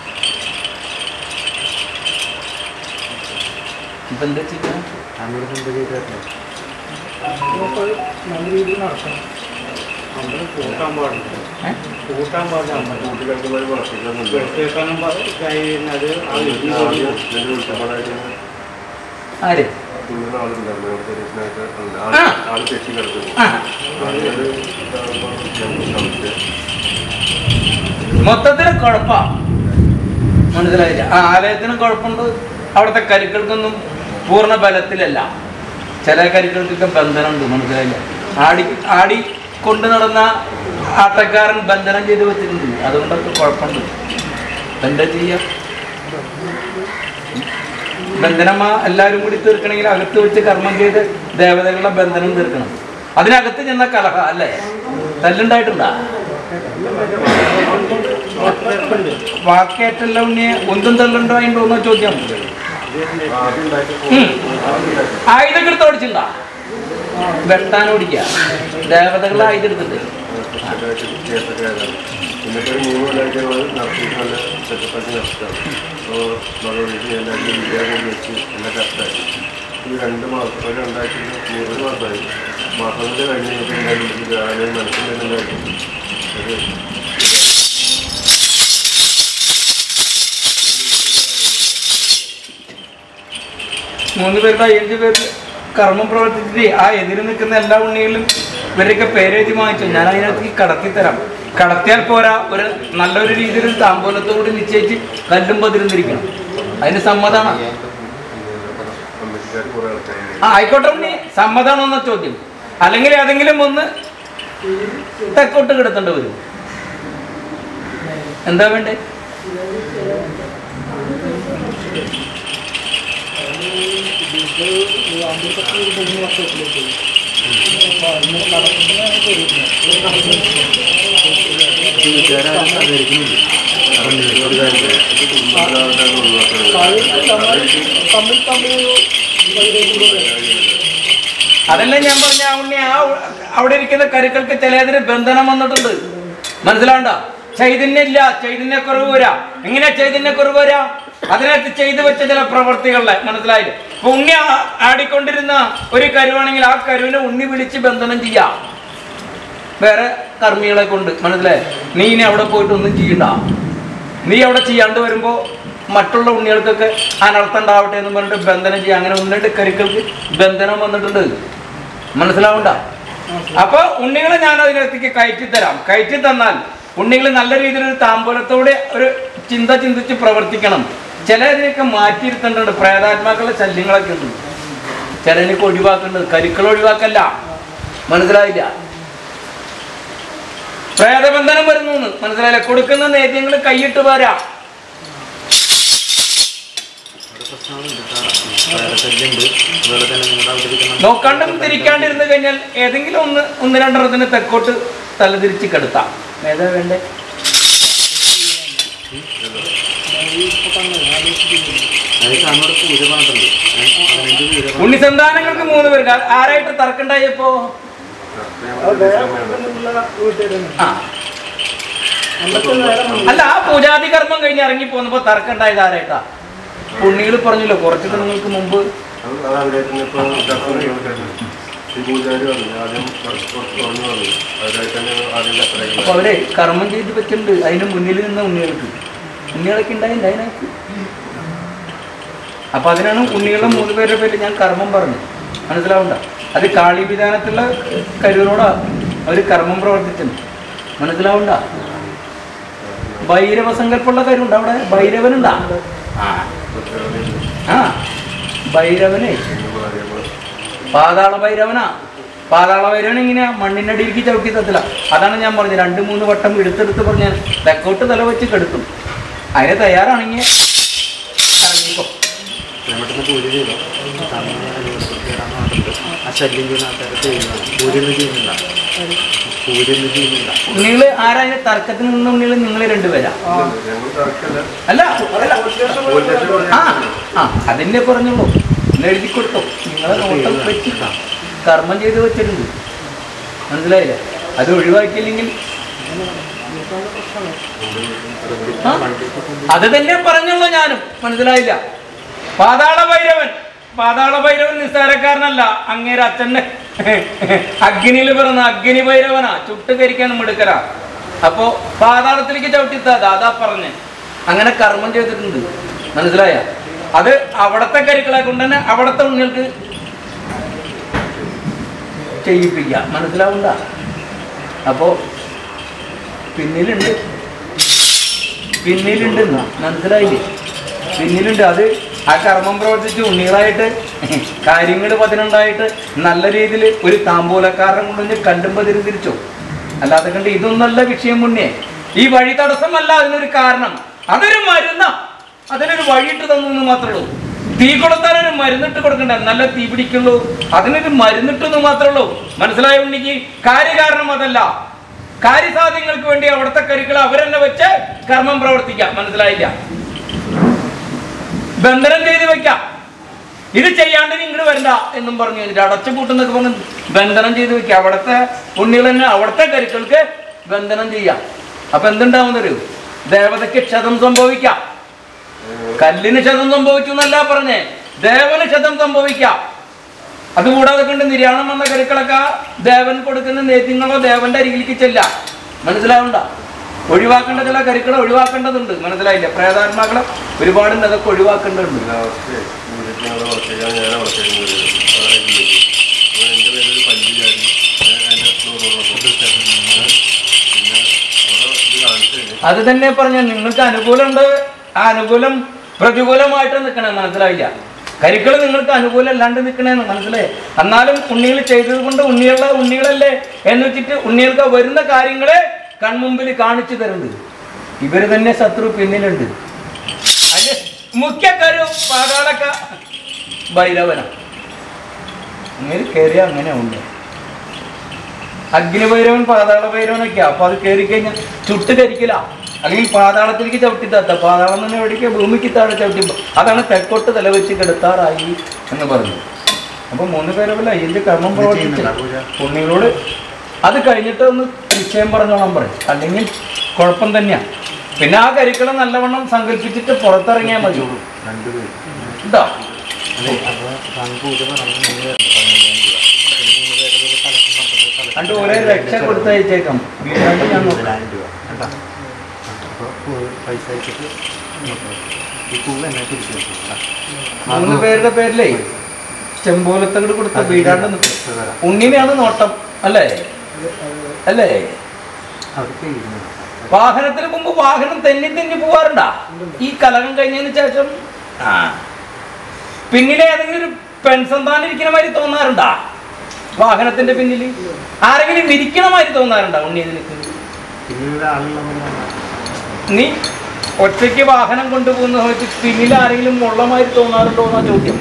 ഇപ്പൊ എന്താ ചെയ്യാ അന്നൊരു എന്ത് ചെയ്തിട്ടുണ്ട് ഏ? കൂട്ടുകാർക്കുമായി വളർത്തിക്കുന്നുണ്ട് ആര് തുള്ളുന്ന ആളുണ്ടായിരുന്നു അവിടെ രചനയൊക്കെ ഉണ്ട്. ആ. ആള് ആള് തെറ്റി കിടക്കുന്നു ആ ആളുകൾ ശ്രമിച്ച് മൊത്തത്തിൽ കുഴപ്പാ മനസ്സിലായില്ല ആ ആലയത്തിന് കുഴപ്പമുണ്ട് അവിടുത്തെ കരുക്കൾക്കൊന്നും പൂർണ്ണ ബലത്തിലല്ല ചില കരുക്കൾക്കൊക്കെ ബന്ധനമുണ്ട് മനസ്സിലായില്ല ആടി ആടി കൊണ്ടു നടന്ന ആട്ടക്കാരൻ ബന്ധനം ചെയ്ത് വെച്ചിട്ടുണ്ട് അതുകൊണ്ടൊക്കെ കുഴപ്പമുണ്ട് ഇപ്പൊ എന്താ ചെയ്യാ ബന്ധനം ആ എല്ലാവരും കൂടി തീർക്കണമെങ്കിൽ അകത്ത് വെച്ച് കർമ്മം ചെയ്ത് ദേവതകളുടെ ബന്ധനം തീർക്കണം അതിനകത്ത് ചെന്ന കലഹ അല്ലേ തല്ലുണ്ടായിട്ടുണ്ടാ വാക്കേറ്റല്ല ഉണ്ണിയെ ഒന്നും തള്ളുണ്ടോ അതിൻ്റെ ഒന്നോ ചോദ്യം ഉം. ആയുധം എടുത്ത് ഓടിച്ചിണ്ടാ വെട്ടാൻ ഓടിക്കുക ദേവതകളെ ആയുധം എടുത്തിട്ട് കേസൊക്കെ ആയതാണ് എന്നിട്ട് ഒരു മൂന്ന് കൊല്ലമായിട്ടുള്ളത് നടത്തിയിട്ട് നല്ല സെറ്റപ്പാക്കി നടത്താണ് അപ്പോൾ ഭഗവതിക്ക് എല്ലാവരും വിദ്യാഭ്യാസം വെച്ച് എല്ലാം കറക്റ്റായി ഈ രണ്ട് മാസം ഒരു രണ്ടാഴ്ച മൂന്ന് മാസമായി മാസങ്ങളിൽ കഴിഞ്ഞ് കഴിഞ്ഞിട്ട് ആരെയും മനസ്സിലായിരുന്നു മൂന്ന് പേരുടെ അയ്യഞ്ച് പേര് കർമ്മം പ്രവർത്തിച്ചിട്ട് ആ എതിര് നിൽക്കുന്ന എല്ലാ ഉണ്ണികളും ഇവരൊക്കെ പേരെഴുതി വാങ്ങിച്ചു ഞാൻ അതിനകത്ത് കടത്തി തരാം കടത്തിയാൽ പോരാ ഒരു നല്ലൊരു രീതിയിൽ ഒരു താമ്പൂലത്തോട് നിശ്ചയിച്ച് കല്ലും പതിരുന്നിരിക്കണം അതിന് സമ്മതമാണ് കമ്മിറ്റിക്കാർ കുറെ ആൾക്കാർ ആ ആയിക്കോട്ടെ ഉണ്ണി സമ്മതമാണെന്ന ചോദ്യം അല്ലെങ്കിൽ ഏതെങ്കിലും ഒന്ന് തെക്കോട്ട് കിടത്തേണ്ടി വരും എന്താ വേണ്ടേ വീട്ടുകാരും സഹകരിക്കുന്നില്ല അതല്ല ഞാൻ പറഞ്ഞ ആ ഉണ്ണി ആ ഉ- അവിടെ ഇരിക്കുന്ന കരുക്കൾക്ക് ചിലതിന് ബന്ധനം വന്നിട്ടുണ്ട് മനസ്സിലാണ്ട ചൈതന്യം ഇല്ല ചൈതന്യക്കുറവ് വരാ എങ്ങനെ ചൈതന്യക്കുറവ് വരാ അതിനകത്ത് ചെയ്തു വെച്ച ചില പ്രവർത്തികളിലെ മനസ്സിലായില്ലേ ഇപ്പൊ ഉണ്ണി ആ- ആടിക്കൊണ്ടിരുന്ന ഒരു കരുവാണെങ്കിൽ ആ കരുവിനെ ഉണ്ണി വിളിച്ച് ബന്ധനം ചെയ്യാം വേറെ കർമ്മികളെ കൊണ്ട് മനസ്സിലായി നീ ഇനി അവിടെ പോയിട്ട് ഒന്നും ചെയ്യണ്ട നീ അവിടെ ചെയ്യാണ്ട് വരുമ്പോ മറ്റുള്ള ഉണ്ണികൾക്കൊക്കെ അനർത്ഥം ഉണ്ടാവട്ടെ എന്ന് പറഞ്ഞിട്ട് ബന്ധനം ചെയ്യാം അങ്ങനെ ഒന്ന് രണ്ട് കരുക്കൾക്ക് ബന്ധനം വന്നിട്ടുണ്ട് മനസ്സിലാവണ്ട അപ്പൊ ഉണ്ണികളെ ഞാൻ അതിനകത്തേക്ക് കയറ്റി തരാം കയറ്റി തന്നാൽ ഉണ്ണികൾ നല്ല രീതിയിൽ ഒരു താമ്പൂലത്തോടെ ഒരു ചിന്ത ചിന്തിച്ച് പ്രവർത്തിക്കണം ചിലതിനൊക്കെ മാറ്റിയിരുത്തേണ്ടതുണ്ട് പ്രേതാത്മാക്കളുടെ ശല്യങ്ങളൊക്കെ ഉണ്ട് ചിലതിനൊക്കെ ഒഴിവാക്കേണ്ടത് കരുക്കൾ ഒഴിവാക്കല്ല മനസ്സിലായില്ല പ്രേതബന്ധനം വരുന്നു എന്ന് മനസ്സിലായില്ല കൊടുക്കുന്ന നേദ്യങ്ങൾ കൈയിട്ട് പോരാ അവിടെ പ്രശ്നങ്ങളുണ്ട് പ്രേതശല്യമുണ്ട് അതുപോലെ തന്നെ നിങ്ങളുടെ അവിടെ ഇരിക്കുന്ന നോക്കാണ്ടും തിരിക്കാണ്ടിരുന്ന് കഴിഞ്ഞാൽ ഏതെങ്കിലും ഒന്ന് ഒന്ന് രണ്ടെണ്ണത്തിന് തെക്കോട്ട് തലതിരിച്ച് കെടുത്താം ഏതാ വേണ്ടേ അതായത് നമ്മുടെ പൂജ മാത്രമുണ്ട് പതിനഞ്ച് പൂജ ഉണ്ണിസന്താനങ്ങൾക്ക് മൂന്ന് പേർക്ക് ആ- ആരായിട്ട് തർക്കണ്ടായപ്പോ ആ അല്ല ആ പൂജാതി കർമ്മം കഴിഞ്ഞ് ഇറങ്ങി പോന്നപ്പോ തർക്കണ്ടായത് ആരായിട്ടാ പുണ്ണികൾ പറഞ്ഞല്ലോ കുറച്ച് ദിനങ്ങൾക്ക് മുമ്പ് അത് അത് അവിടെ തന്നെ ഇപ്പൊ ദർശനം ചെയ്യുന്നുണ്ട്. ഈ പൂജാരി പറഞ്ഞു ആദ്യം കുറച്ച് കുറച്ച് തുറന്നു പറഞ്ഞു അവരായിട്ട് തന്നെ ആദ്യം അപ്പൊ കത്തറയ്ക്കുന്നത് അവരെ കർമ്മം ചെയ്ത് വെച്ചിട്ടുണ്ട് അതിന് മുന്നിൽ നിന്ന ഉണ്ണികൾക്ക് ഉണ്ണികളൊക്കെ ഉണ്ടായില്ല അതിനകത്ത് അപ്പൊ അതിനാണ് ഉണ്ണികളുടെ മൂന്ന് പേരുടെ പേര് ഞാൻ കർമ്മം പറഞ്ഞു മനസ്സിലാവണ്ട അത് കാളി വിധാനത്തിലുള്ള കരുവിനോടാ അവര് കർമ്മം പ്രവർത്തിച്ചത് മനസ്സിലാവണ്ട ഭൈരവ സങ്കല്പമുള്ള കരുണ്ട് അവിടെ ഭൈരവനുണ്ടാ ആ ആ ഭൈരവനെ പാതാള ഭൈരവനാ പാതാള ഭൈരവൻ ഇങ്ങനെയാ മണ്ണിന്റെ അടിയിലേക്ക് ചവിട്ടി തത്തില്ല അതാണ് ഞാൻ പറഞ്ഞത് രണ്ട് മൂന്ന് വട്ടം എടുത്തെടുത്ത് പറഞ്ഞാൽ തെക്കോട്ട് തല വെച്ച് കെടുത്തും അതിന് തയ്യാറാണെങ്കിൽ ഇറങ്ങിക്കോ എത്രയും പെട്ടെന്ന് പൂജ ചെയ്തോ സമയം അനുവദിക്കേറാന്ന് പറഞ്ഞിട്ട് ആ ശല്യം ചെയ്യുന്ന ആൾക്കാരെ ചെയ്യുന്നതാണ് പൂജ ഒന്നും ചെയ്യുന്നില്ല പൂജ ഒന്നും ചെയ്യുന്നില്ല നിങ്ങൾ ആരാ അതിന് തർക്കത്തിന് നിന്ന ഉണ്ണികൾ നിങ്ങൾ രണ്ടുപേരാ ഞങ്ങൾ തർക്കല്ല അല്ല അല്ല ആ ആ അതിന്റെ പറഞ്ഞോളൂ ഒന്ന് എഴുതി കൊടുത്തോ നിങ്ങളെ നോട്ടം വെച്ച് കർമ്മം ചെയ്ത് വെച്ചിട്ടുണ്ട് മനസ്സിലായില്ലേ അത് ഒഴിവാക്കിയില്ലെങ്കിൽ ആ? അത് തന്നെ പറഞ്ഞുള്ളൂ ഞാനും മനസ്സിലായില്ല പാതാള ഭൈരവൻ പാതാള ഭൈരവൻ നിസ്സാരക്കാരനല്ല അങ്ങേരെ അച്ഛന്റെ അഗ്നിയിൽ പിറന്ന അഗ്നി ഭൈരവനാ ചുട്ടുകരിക്കാൻ മിടുക്കലാ അപ്പോ പാതാളത്തിലേക്ക് ചവിട്ടിത്താത അതാ പറഞ്ഞ് അങ്ങനെ കർമ്മം ചെയ്തിട്ടുണ്ട് മനസ്സിലായ അത് അവിടത്തെ കരുക്കളെ കൊണ്ട് തന്നെ അവിടത്തെ ഉണ്ണികൾക്ക് ചെയ്യിപ്പിക്കുക മനസ്സിലാവണ്ട അപ്പോ പിന്നിലുണ്ട് പിന്നിലുണ്ട് എന്നാ. മനസ്സിലായില്ലേ പിന്നിലുണ്ട് അത് ആ കർമ്മം പ്രവർത്തിച്ച് ഉണ്ണികളായിട്ട് കാര്യങ്ങൾ പതിനുണ്ടായിട്ട് നല്ല രീതിയിൽ ഒരു താമ്പൂലക്കാരനെ കൊണ്ടുവന്ന് കണ്ടുമ്പോൾ തിരിച്ചോ അല്ലാതെ കണ്ട് ഇതൊന്നല്ല വിഷയം മുന്നേ ഈ വഴി തടസ്സമല്ല അതിനൊരു കാരണം അതൊരു മരുന്ന അതിനൊരു വഴിയിട്ട് തന്നു എന്ന് മാത്രമേ ഉള്ളൂ തീ കൊടുത്താൽ ഒരു മരുന്നിട്ട് കൊടുക്കണ്ട നല്ല തീ പിടിക്കുള്ളൂ അതിനൊരു മരുന്നിട്ടെന്ന് മാത്രമേ ഉള്ളൂ മനസ്സിലായ ഉണ്ണിക്ക് കാര്യകാരണം അതല്ല കാര്യസാധ്യങ്ങൾക്ക് വേണ്ടി അവിടുത്തെ കരുക്കൾ അവരെന്നെ വെച്ച് കർമ്മം പ്രവർത്തിക്കാം മനസ്സിലായില്ല ബന്ധനം ചെയ്ത് വെക്കാം ഇത് ചെയ്യാണ്ട് ഇങ്ങോട്ട് വരണ്ട എന്നും പറഞ്ഞു കഴിഞ്ഞിട്ട് അടച്ചു പൂട്ടെന്നൊക്കെ പറഞ്ഞു ബന്ധനം ചെയ്ത് വെക്കാം അവിടുത്തെ ഉണ്ണികൾ തന്നെ അവിടുത്തെ കരുക്കൾക്ക് ബന്ധനം ചെയ്യാം അപ്പൊ എന്തുണ്ടാവുന്നൊരു ദേവതയ്ക്ക് ക്ഷതം സംഭവിക്കാം കല്ലിന് ക്ഷതം സംഭവിച്ചു എന്നല്ല പറഞ്ഞേ ദേവന് ക്ഷതം സംഭവിക്കാം അതുകൂടാതെ കൊണ്ട് നിര്യാണം വന്ന കരുക്കളൊക്കെ ദേവൻ കൊടുക്കുന്ന നേത്യങ്ങളോ ദേവന്റെ അരികിലേക്ക് ചെല്ലാം മനസ്സിലാവണ്ട ഒഴിവാക്കേണ്ട ചില കരുക്കളെ ഒഴിവാക്കേണ്ടതുണ്ട് മനസ്സിലായില്ല പ്രേതാത്മാക്കളെ ഒരുപാടുണ്ട് അതൊക്കെ ഒഴിവാക്കേണ്ടതുണ്ട് പിന്നെ അവസ്ഥയെ വീട്ടിൽ ഞങ്ങൾ വർക്ക് ചെയ്യാൻ ഞാൻ വർക്ക് ചെയ്യുന്നത് അതായത് അപ്പോൾ എൻ്റെ പേരൊരു പല്ല് ചാടി ഞാൻ അതിൻ്റെ പിന്നെ അവിടെ ഇത് കാണിച്ചു കഴിഞ്ഞു അത് തന്നെ പറഞ്ഞ നിങ്ങൾക്ക് അനുകൂലമുണ്ട് ആ അനുകൂലം പ്രതികൂലമായിട്ട് നിൽക്കണേ മനസ്സിലായില്ല കരിക്കൾ നിങ്ങൾക്ക് അനുകൂലം അല്ലാണ്ട് നിൽക്കണേന്ന് മനസ്സിലായി എന്നാലും ഉണ്ണികൾ ചെയ്തത് കൊണ്ട് ഉണ്ണികളെ ഉണ്ണികളല്ലേ എന്ന് വെച്ചിട്ട് ഉണ്ണികൾക്ക് വരുന്ന കാര്യങ്ങളെ കൺമുമ്പിൽ കാണിച്ചു തരുന്നുണ്ട് ഇവര് തന്നെ ശത്രു പിന്നിലുണ്ട് അതിന് മുഖ്യ കരു പാതാളക്ക ഭൈരവന ഇങ്ങനെ കയറിയ അങ്ങനെ ഉണ്ട് അഗ്നിഭൈരവൻ പാതാള ഭൈരവനൊക്കെയാ അപ്പൊ അത് കയറി കഴിഞ്ഞാൽ ചുട്ട് കരിക്കില്ല അല്ലെങ്കിൽ പാതാളത്തിലേക്ക് ചവിട്ടി താത്ത പാതാളം തന്നെ എവിടേക്ക് ഭൂമിക്ക് താഴെ ചവിട്ടി അതാണ് തെക്കോട്ട് തല വെച്ച് കിടത്താറായി എന്ന് പറഞ്ഞു അപ്പൊ മൂന്ന് പേരല്ല ഇതിന്റെ കർമ്മം പ്രവർത്തിച്ച് പുണ്യങ്ങളോട് അത് കഴിഞ്ഞിട്ട് ഒന്ന് നിശ്ചയം പറഞ്ഞോളാൻ പറയും അല്ലെങ്കിൽ കുഴപ്പം തന്നെയാ പിന്നെ ആ കരിക്കള നല്ലവണ്ണം സങ്കല്പിച്ചിട്ട് പുറത്തിറങ്ങിയാൽ മതി കേട്ടോ കണ്ട് ഒരേ രക്ഷ കൊടുത്തയച്ചേക്കാം വീടാണ്ട് ഞാൻ നോക്കാം പൈസ അയച്ചിട്ട് ഈ പൂവ് എന്നെ തിരിച്ചു വെക്കും മൂന്ന് പേരുടെ പേരിലേ ചെമ്പോലത്തങ്ങട് കൊടുത്ത വീടാണ്ട് നിൽക്കും ഉണ്ണിനെയാണ് നോട്ടം അല്ലേ അല്ലേ അവർക്ക് ഇരുന്നു വാഹനത്തിന് മുമ്പ് വാഹനം തെന്നി തെന്നി പോവാറുണ്ടാ ഈ കലകം കഴിഞ്ഞതിന് ശേഷം ആ പിന്നിലെ ഏതെങ്കിലും ഒരു പെൺസന്താനം ഇരിക്കുന്ന മാതിരി തോന്നാറുണ്ടാ വാഹനത്തിന്റെ പിന്നിൽ ആരെങ്കിലും ഇരിക്കണ മാതിരി തോന്നാറുണ്ടാ ഉണ്ണി നിനക്ക് പിന്നീട് ആളുള്ള നീ ഒറ്റയ്ക്ക് വാഹനം കൊണ്ടുപോകുന്ന സമയത്ത് പിന്നിൽ ആരെങ്കിലും ഉള്ള മാതിരി തോന്നാറുണ്ടോ എന്നാ ചോദ്യം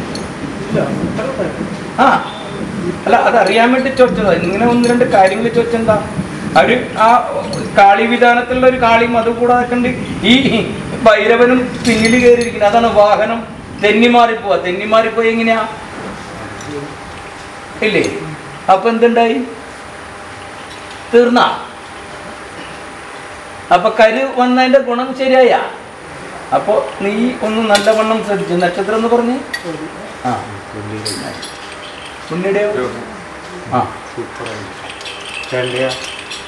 ആ അല്ല അതറിയാൻ വേണ്ടി ചോദിച്ചതാ ഇങ്ങനെ ഒന്ന് രണ്ട് കാര്യങ്ങൾ ചോദിച്ചെന്താ അവര് ആ കാളി വിധാനത്തിലുള്ള ഒരു കാളിയും അതുകൂടാതെ കണ്ട് ഈ ഭൈരവനും പിന്നിൽ കയറിയിരിക്കുന്നത് അതാണ് വാഹനം തെന്നിമാറിപ്പോവാ തെന്നിമാറിപ്പോയി എങ്ങനെയാ ഇല്ലേ അപ്പൊ എന്തുണ്ടായി തീർന്നാ അപ്പൊ കരു വന്നതിന്റെ ഗുണം ശരിയായ അപ്പൊ നീ ഒന്ന് നല്ലവണ്ണം ശ്രദ്ധിച്ചു നക്ഷത്രം എന്ന് പറഞ്ഞ് ആ പുണ്യയുടെയോ ആ ചേട്ടൻ്റെയാ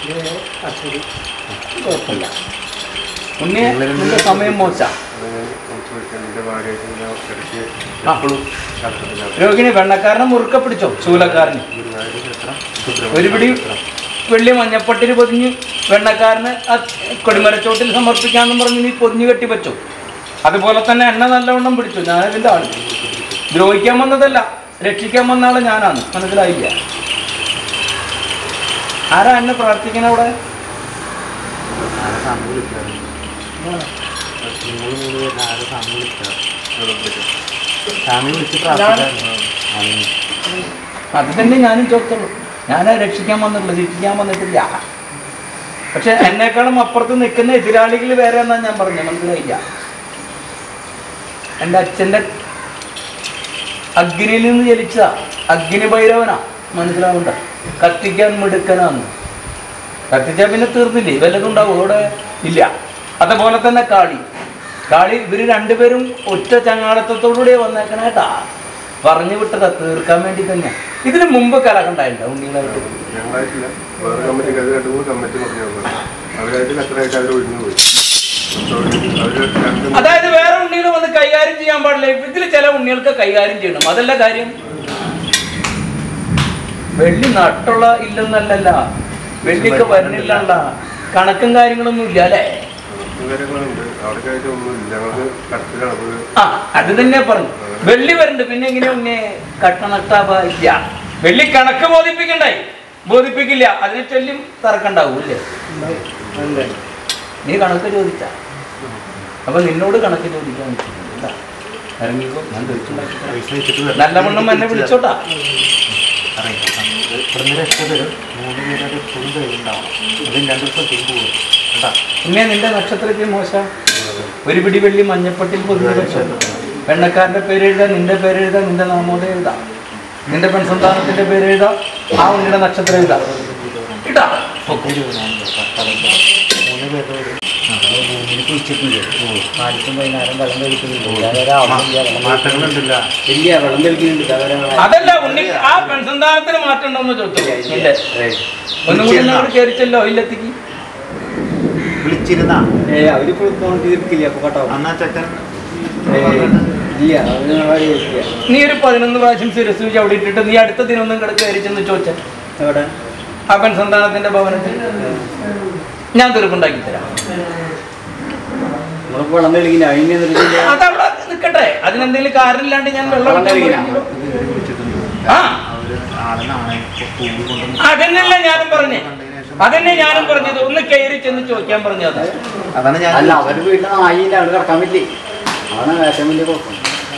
കുഴപ്പമില്ല ഉണ്ണിയെ നിന്റെ സമയം മോശ എൻ്റെ ഭാര്യയായിട്ട് ഞാൻ ഇടയ്ക്ക് ആ. എപ്പോഴും കഷ്ടത്തിലാണ് രോഗിണി വെണ്ണക്കാരനെ മുറുക്കെ പിടിച്ചോ ശൂലക്കാരന് ഗുരുവായൂർ ക്ഷേത്രം ഒരു പിടി വെള്ളി മഞ്ഞപ്പട്ടിന് പൊതിഞ്ഞ് വെണ്ണക്കാരന് ആ കൊടിമരച്ചോട്ടിൽ സമർപ്പിക്കാന്നും പറഞ്ഞ് നീ പൊതിഞ്ഞ് കെട്ടിവെച്ചു അതുപോലെ തന്നെ എന്നെ നല്ലവണ്ണം പിടിച്ചു ഞാനതിൻ്റെ ആള് ദ്രോഹിക്കാൻ വന്നതല്ല രക്ഷിക്കാൻ വന്ന ആള് ഞാനാണ് മനസ്സിലായില്ല ആരാ എന്നെ പ്രാർത്ഥിക്കണ അവിടെ ആരെ സാമി വിളിക്കാറ് നിങ്ങൾ മൂന്ന് പേരിൽ ആരെ സാമി വിളിക്കാറ് സാമി വിളിച്ച് പ്രാർത്ഥിക്കാറുണ്ട് അത് തന്നെ ഞാനും ചോദിച്ചുള്ളൂ ഞാനെ രക്ഷിക്കാൻ വന്നിട്ടില്ല രക്ഷിക്കാൻ വന്നിട്ടില്ല പക്ഷെ എന്നെക്കാളും അപ്പുറത്ത് നിൽക്കുന്ന എതിരാളികൾ വേറെ എന്നാ ഞാൻ പറഞ്ഞു മനസ്സിലായില്ല എൻ്റെ അച്ഛൻ്റെ അഗ്നിയിൽ നിന്ന് ജലിച്ച അഗ്നി ഭൈരവനാ മനസ്സിലാവണ്ട കത്തിക്കാൻ മിടുക്കനാന്ന് കത്തിച്ചാൽ പിന്നെ തീർന്നില്ലേ വല്ലതും ഉണ്ടാവും അവിടെ ഇല്ല അതുപോലെ തന്നെ കാളി കാളി ഇവര് രണ്ടുപേരും ഒറ്റ ചങ്ങാടത്തോടുകൂടിയേ വന്നേക്കണ കേട്ടാ പറഞ്ഞു വിട്ടതാ തീർക്കാൻ വേണ്ടി തന്നെ ഇതിന് മുമ്പ് കലകണ്ടായില്ല ഉണ്ണികളായിട്ട് ഞങ്ങളായിട്ടില്ല വേറെ കമ്മിറ്റിക്ക് അത് രണ്ട് മൂന്ന് കമ്മിറ്റി പറഞ്ഞു തന്നത് അവരായിട്ട് കത്തറായിട്ട് അവർ ഒഴിഞ്ഞു പോയി അവർ രണ്ട് അതായത് വേറെ ഉണ്ണികൾ വന്ന് കൈകാര്യം ചെയ്യാൻ പാടില്ല ഇതിൽ ചില ഉണ്ണികൾക്ക് കൈകാര്യം ചെയ്യണം അതല്ല കാര്യം വെള്ളി നട്ടുള്ള ഇല്ലെന്നല്ലല്ല വെള്ളിക്ക് വരണില്ലല്ല കണക്കും കാര്യങ്ങളൊന്നും ഇല്ല അല്ലേ കാര്യങ്ങളുണ്ട് അവർക്കായിട്ട് ഒന്നുമില്ല ഞങ്ങൾക്ക് കടത്തിലാണ് അപ്പോൾ ആ അത് തന്നെ പറഞ്ഞു വെള്ളി വരണ്ട് പിന്നെ എങ്ങനെ ഉണ്ണെ കട്ട നട്ടാവ ഇല്ല വെള്ളി കണക്ക് ബോധിപ്പിക്കണ്ടായി ബോധിപ്പിക്കില്ല അതിനെ ചൊല്ലും തറക്കണ്ടാവും ഇല്ലേ നീ കണക്ക് ചോദിച്ച അപ്പൊ നിന്നോട് കണക്ക് ചോദിക്കാൻ വെച്ചിട്ടുണ്ട് കേട്ടാ. ഇറങ്ങിക്കോ ഞാൻ ചോദിച്ചുണ്ടാക്കി തരാം. പൈസ അയച്ചിട്ട് നല്ലവണ്ണം എന്നെ വിളിച്ചോട്ടാ അറിയാം ഇവിടുന്ന് രക്ഷപ്പെടും മൂന്ന് പേര് അത് എപ്പോഴും കയ്യിലുണ്ടാവണം അത് രണ്ട് ദിവസത്തേക്ക് പോകും കേട്ടാ പിന്നെ നിന്റെ നക്ഷത്രത്തിൽ മോശ ഒരു പിടി വെള്ളി മഞ്ഞപ്പട്ടിൽ പൊതിഞ്ഞ വെച്ചോ വെണ്ണക്കാരന്റെ പേര് എഴുതാ നിന്റെ പേര് എഴുതാ നിന്റെ നാമോദയം എഴുതാ നിന്റെ പെൺസന്താനത്തിന്റെ പേര് എഴുതാ ആ ഉണ്ണിയുടെ നക്ഷത്രം എഴുതാ ഇട്ടാ ഇരുപതിനായിരം രൂപ സ്ഥലം മൂന്ന് പേരുടെ ഒരു ഭൂമിയിൽ കുഴിച്ചിട്ടില്ലേ കാലത്തും വൈകുന്നേരം വെള്ളം തെളിക്കുന്നുണ്ട് ഇതുവരെ ആവുന്നില്ല വെള്ളം മാറ്റങ്ങളുണ്ടല്ല ഇല്ല വെള്ളം തെളിക്കുന്നുണ്ട് ഇതുവരെ അതല്ല ഉണ്ണി ആ പെൺസന്താനത്തിന് മാറ്റം ഉണ്ടോന്ന് ചോദിച്ചു ഇല്ല ഒന്നും കൂടി നമ്മൾ കയറിച്ചല്ലോ ഇല്ലത്തേക്ക് വിളിച്ചിരുന്ന ഏ അവരിപ്പോഴും ഫോൺ തീർക്കില്ല അപ്പൊ കേട്ടോ അന്നാ ചെക്കൻ ഇല്ല അവര് വഴി വെക്കില്ല. നീ ഒരു പതിനൊന്ന് പ്രാവശ്യം ശിരസ് അവിടെ ഇട്ടിട്ട് നീ അടുത്ത ദിനൊന്നും കിട കയറി ചെന്ന് ചോദിച്ച എവിടെ ആ പെൺസന്താനത്തിന്റെ ഭവനത്തിൽ ഞാൻ തീർപ്പുണ്ടാക്കി തരാം നമ്മളിപ്പോ വെള്ളം തെളിക്കില്ല അതിന് എതിർക്കില്ല അതവിടെ നിൽക്കട്ടെ അതിനെന്തെങ്കിലും കാരണമില്ലാണ്ട് ഞാൻ വെള്ളം വെള്ളം തെളിക്കില്ല ആ അവര് ആളെ നാണയം പൂവ് കൊണ്ട് അതന്നെയല്ല ഞാനും പറഞ്ഞേ അതന്നെ ഞാനും പറഞ്ഞത് ഒന്ന് കയറി ചെന്ന് ചോദിക്കാൻ പറഞ്ഞത് അതാണ് ഞാൻ അല്ല അവര് വീട്ടിൽ നായില്ല അവിടെ കിടക്കാൻ പറ്റില്ലേ അതാണ് ഏറ്റവും വലിയ കുഴപ്പം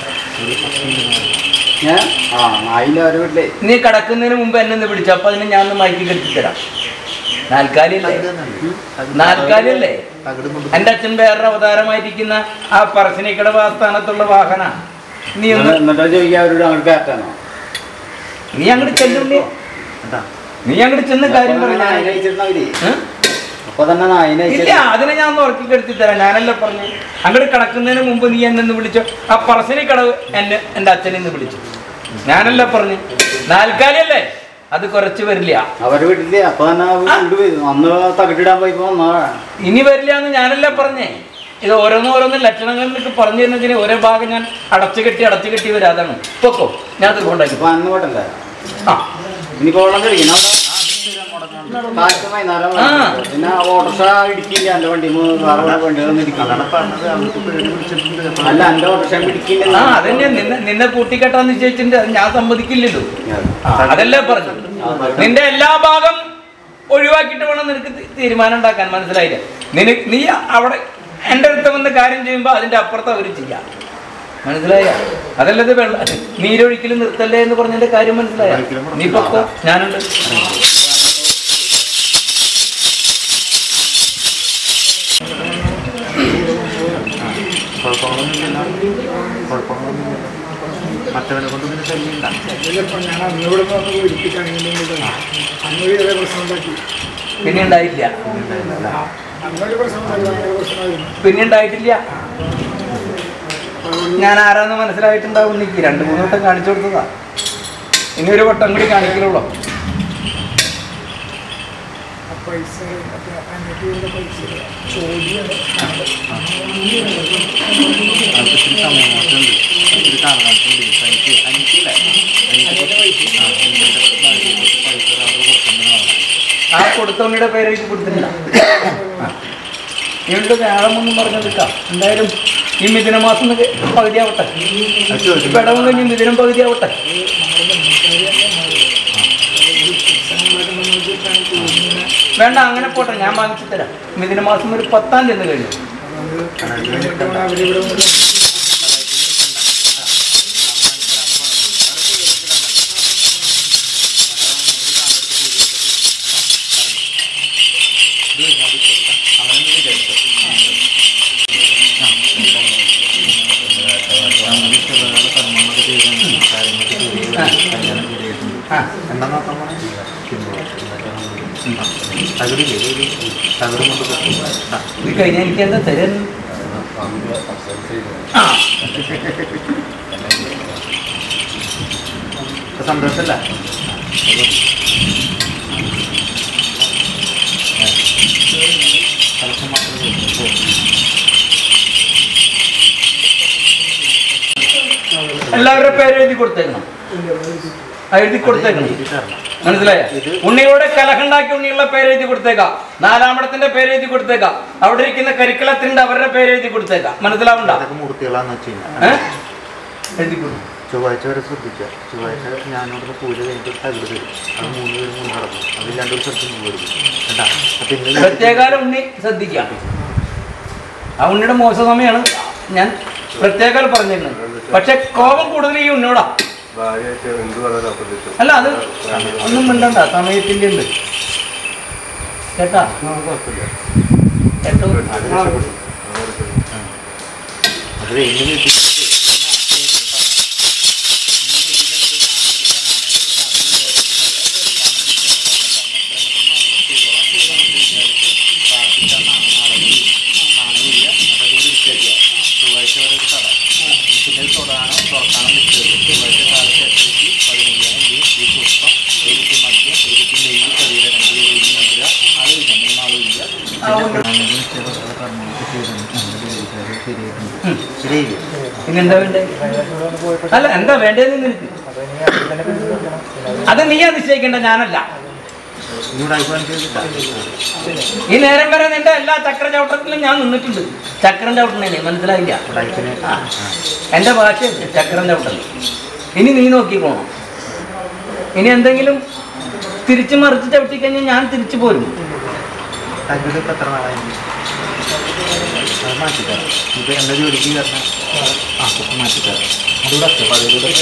ഞാൻ ആ നായില്ല അവരുടെ വീട്ടിലേ നീ കിടക്കുന്നതിന് മുമ്പ് എന്നെ ഒന്ന് വിളിച്ചു അപ്പൊ അതിന് ഞാൻ ഒന്ന് മയക്കി കെടുത്തി തരാം നാൽക്കാലിയല്ലേ നാൽക്കാലിയല്ലേ തകിട് കൊണ്ട് എന്റെ അച്ഛൻ വേറൊരു അവതാരമായിരിക്കുന്ന ആ പറശ്ശിനിക്കട ആസ്ഥാനത്തുള്ള വാഹന നീ ഒന്ന് എന്നിട്ട് ചോദിക്കുക അവരോട് അങ്ങോട്ട് കയറ്റാനോ നീ അങ്ങോട്ട് ചെല്ലുണ്ടേ എന്താ നീ അങ്ങോട്ട് ചെന്ന് കാര്യം പറഞ്ഞ നായിനെ അയച്ചിരുന്നവര് അപ്പൊ തന്നെ നായിനെ ഇല്ല അയച്ചിരുന്നു അതിനെ ഞാൻ ഒന്ന് ഉറക്കി കെടുത്തി തരാം ഞാനല്ല പറഞ്ഞു അങ്ങോട്ട് കിടക്കുന്നതിന് മുമ്പ് നീ എന്നെ ഒന്ന് വിളിച്ചു ആ പറശ്ശിനിക്കടവ് എന്നെ എന്റെ അച്ഛനെ ഒന്ന് വിളിച്ചു ഞാനല്ല പറഞ്ഞു നാൽക്കാലിയല്ലേ അത് കുറച്ച് വരില്ല അവരുടെ വീട്ടില് അപ്പൊ തന്നെ വീട് പോയി അന്ന് തകിട്ടിടാൻ പോയപ്പോ വന്നതാ ഇനി വരില്ല എന്ന് ഞാനല്ല പറഞ്ഞേ ഇത് ഓരോന്ന് ഓരോന്ന് ലക്ഷണങ്ങളിലേക്ക് പറഞ്ഞു തരുന്നതിന് ഓരോ ഭാഗം ഞാൻ അടച്ചു കെട്ടി അടച്ചു കെട്ടി വരാതാണ് പൊക്കോ ഞാൻ അത് കൊണ്ടാക്കി ഇപ്പൊ അന്ന് പോട്ടല്ലേ ആ ഇനിയിപ്പോ വെള്ളം കഴിക്കണം കാറ്റ് വൈകുന്നേരം ആ. പിന്നെ ഓട്ടോറിക്ഷ ഇടിക്കില്ല എന്റെ വണ്ടി വേറെ വണ്ടികളൊന്നും ഇടിക്കില്ല അതാണ് പറഞ്ഞത് അവർക്ക് പേടി പിടിച്ചിട്ടുണ്ട് അല്ല എന്റെ ഓട്ടോറിക്ഷ ആ പിടിക്കില്ല അതന്നെ നിന്നെ നിന്നെ പൂട്ടിക്കെട്ടാൻ നിശ്ചയിച്ചിട്ടുണ്ട് അത് ഞാൻ സമ്മതിക്കില്ലല്ലോ ആ, അതല്ലേ പറഞ്ഞു നിന്റെ എല്ലാ ഭാഗം ഒഴിവാക്കിയിട്ട് വേണം നിനക്ക് തി- തീരുമാനം ഉണ്ടാക്കാൻ മനസ്സിലായില്ല നിനക്ക് നീ അവിടെ എൻ്റെ അടുത്ത് വന്ന് കാര്യം ചെയ്യുമ്പോൾ അതിന്റെ അപ്പുറത്ത് അവർ ചെയ്യാം മനസ്സിലായ അതല്ലത് വെള്ള നീരൊഴിക്കലും നിർത്തല്ലേ എന്ന് പറഞ്ഞതിന്റെ കാര്യം മനസ്സിലായ നീ പൊക്കോ ഞാനുണ്ട് കുഴപ്പങ്ങളൊന്നുമില്ല കുഴപ്പങ്ങളൊന്നുമില്ല മറ്റവനെ കൊണ്ട് പിന്നെ ശല്യമില്ല പിന്നെ ഉണ്ടായില്ല പിന്നെ ഉണ്ടായിട്ടില്ല ഞാൻ ആരാന്ന് മനസ്സിലായിട്ടുണ്ടാവും നിക്ക് രണ്ട് മൂന്ന് വട്ടം കാണിച്ചു കൊടുത്തതാ ഇനി ഒരു വട്ടം കൂടി കാണിക്കലുള്ളൂ അവർക്ക് ഇത്തിരി സമയമോശമുണ്ട് ഇത്തിരി കാലതാമസമുണ്ട് എനിക്ക് എനിക്കില്ല എനിക്ക് ആ എൻ്റെ ഭാര്യയെ കുറച്ച് പൈസ ഒരാൾ കൊടുക്കണ്ടെന്ന് പറഞ്ഞു ആ കൊടുത്തവണിയുടെ പേര് എനിക്ക് കൊടുത്തില്ല ഇവരുടെ വ്യാഴമൊന്നും പറഞ്ഞെടുക്കാം എന്തായാലും ഈ മിഥുന മാസം ഒന്ന് പകുതിയാവട്ടെ അത് ചോദിച്ചു പെടവും കഴിഞ്ഞ് മിഥുനം പകുതിയാവട്ടെ വേണ്ട അങ്ങനെ പോട്ടെ ഞാൻ വാങ്ങിച്ചു തരാം മിഥുന മാസം ഒരു പത്താം തീയതി കഴിഞ്ഞു ആ എന്നാ നോക്കാൻ പോണേ തകിടില്ലേ തകിട് കൊണ്ട് കൊടുക്കും. ആ, ഇത് കഴിഞ്ഞാൽ എനിക്ക് എന്താ തരാൻ ആ ഇപ്പൊ സന്തോഷല്ല കളക്ഷൻ മാത്രമേ ഉള്ളൂ. എല്ലാവരുടെ പേര് എഴുതി കൊടുത്തേക്കണം ആ, എഴുതി കൊടുത്തേക്കണം ഇത് തരണം. മനസ്സിലായ ഉണ്ണിയുടെ കലഹുണ്ടാക്കി ഉണ്ണിയുള്ള പേര് എഴുതി കൊടുത്തേക്കാം നാലാമടത്തിന്റെ പേര് എഴുതി കൊടുത്തേക്കാം അവിടെ ഇരിക്കുന്ന കരിക്കുളത്തിന്റെ അവരുടെ പേര് എഴുതി കൊടുത്തേക്കാം മനസ്സിലാവണ്ട അതൊക്കെ മൂർത്തികളാന്ന് വെച്ച് ഏ? കഴിഞ്ഞാൽ എഴുതി കൊടുക്കും ചൊവ്വാഴ്ച വരെ ശ്രദ്ധിക്കുക ചൊവ്വാഴ്ച ഞാനോട് പൂജ കഴിഞ്ഞിട്ട് തകിട് തരും അത് മൂന്ന് പേരും മൂന്ന് നടക്കും അതില്ലാണ്ട് ഒരു സ്ഥലത്തും പോകരുത് കേട്ടാ അപ്പൊ ഇന്ന് പ്രത്യേകാലം ഉണ്ണി ശ്രദ്ധിക്കാം ആ ഉണ്ണിയുടെ മോശ സമയമാണ് ഞാൻ പ്രത്യേകം പറഞ്ഞിരുന്നത് പക്ഷെ കോപം കൂടുതൽ ഈ ഉണ്ണിയോടാ ഭാര്യയായിട്ട് എന്ത് പറഞ്ഞാലും അപ്രതീക്ഷിച്ചു അല്ല അത് ഒന്നും മിണ്ടണ്ട സമയത്തിന്റെ ഉണ്ട് കേട്ടാ കേട്ടോ അത് എങ്ങനെ പിന്നെ എന്താ വേണ്ടേ അല്ല എന്താ വേണ്ടതെന്ന് നിനക്ക് അത് നീയാ നിശ്ചയിക്കേണ്ട ഞാനല്ല ഈ നേരം വരെ നിന്റെ എല്ലാ ചക്ര ചവിട്ടത്തിലും ഞാൻ നിന്നിട്ടുണ്ട് ചക്രം ചവിട്ടണേ മനസ്സിലായില്ല ആ. എന്റെ ഭാഷ ചക്രം ചവിട്ടൽ ഇനി നീ നോക്കിക്കോണം ഇനി എന്തെങ്കിലും തിരിച്ചു മറിച്ച് ചവിട്ടിക്കഴിഞ്ഞാൽ ഞാൻ തിരിച്ചു പോരും എത്ര നാളായി അത് മാറ്റിത്തരാം ഇപ്പൊ എന്റെ ജോലിക്ക് കാരണം ആ കുട്ടി മാറ്റിത്തരാം അതുകൂടെ അപ്പൊ അതുകൂടെ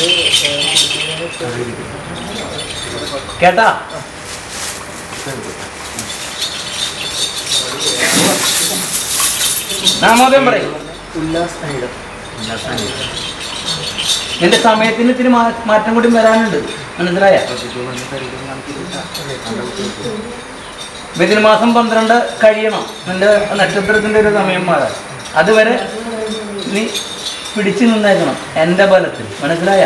കേട്ടാ നാമോദയം പറയും ഉല്ലാസനീടം ഉല്ലാസനീടം നിന്റെ സമയത്തിന് ഇത്തിരി മാ- മാറ്റം കൂടി വരാനുണ്ട് മനസ്സിലായ മിഥുന മാസം പന്ത്രണ്ട് കഴിയണം നിന്റെ നക്ഷത്രത്തിന്റെ ഒരു സമയം മാറാൻ അതുവരെ നീ പിടിച്ചു നിന്നേക്കണം എന്റെ ബലത്തിൽ മനസ്സിലായ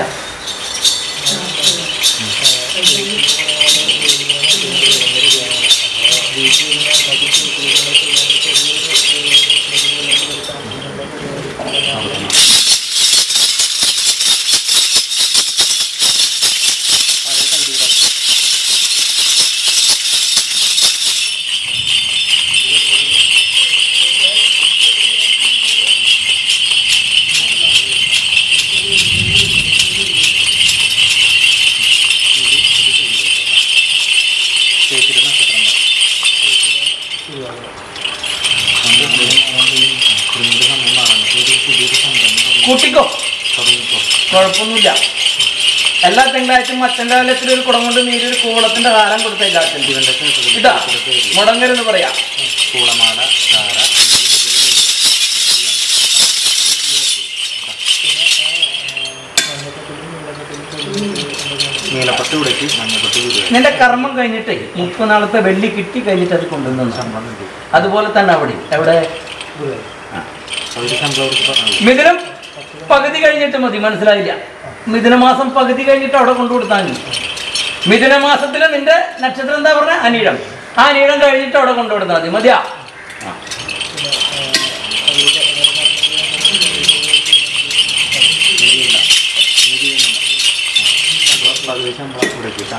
സമയം മാറണം ഒരു പുതിയൊരു സംരംഭം കൂട്ടിക്കോ തുടങ്ങിക്കോ കുഴപ്പമൊന്നുമില്ല എല്ലാ തിങ്കളാഴ്ചയും അച്ഛൻ്റെ കാലത്തിൽ ഒരു കുടം കൊണ്ട് നീരൊരു കൂളത്തിന്റെ കാലം കൊടുത്ത എല്ലാത്തിനും ഇതിന്റെ ക്ഷേത്രത്തിൽ ഇതാ മുടങ്ങരെന്ന് പറയാം കൂളമാല ധാര നീലപ്പട്ട് വിളിച്ച് മഞ്ഞപ്പട്ട് വിടുക നിന്റെ കർമ്മം കഴിഞ്ഞിട്ടേ മുപ്പത് നാളത്തെ വെള്ളി കിട്ടി കഴിഞ്ഞിട്ട് അത് കൊണ്ടുവന്നു ശമ്പളം കിട്ടി അതുപോലെ തന്നെ അവിടെ എവിടെ ഒരു ശമ്പളം കൊടുത്ത് പറഞ്ഞു മിഥുനം പകുതി കഴിഞ്ഞിട്ട് മതി മനസ്സിലായില്ല മിഥുനമാസം പകുതി കഴിഞ്ഞിട്ട് അവിടെ കൊണ്ടു കൊടുത്താൽ മതി മിഥുനമാസത്തിലെ നിന്റെ നക്ഷത്രം എന്താ പറഞ്ഞ അനീഴം ആ അനീഴം കഴിഞ്ഞിട്ട് അവിടെ കൊണ്ടു കൊടുത്താൽ മതി മതിയാ ശരിയില്ല ഇനി ചെയ്യുന്നുണ്ട് അപ്പോൾ പകുതി ശമ്പളം കൊടുക്കിട്ടാ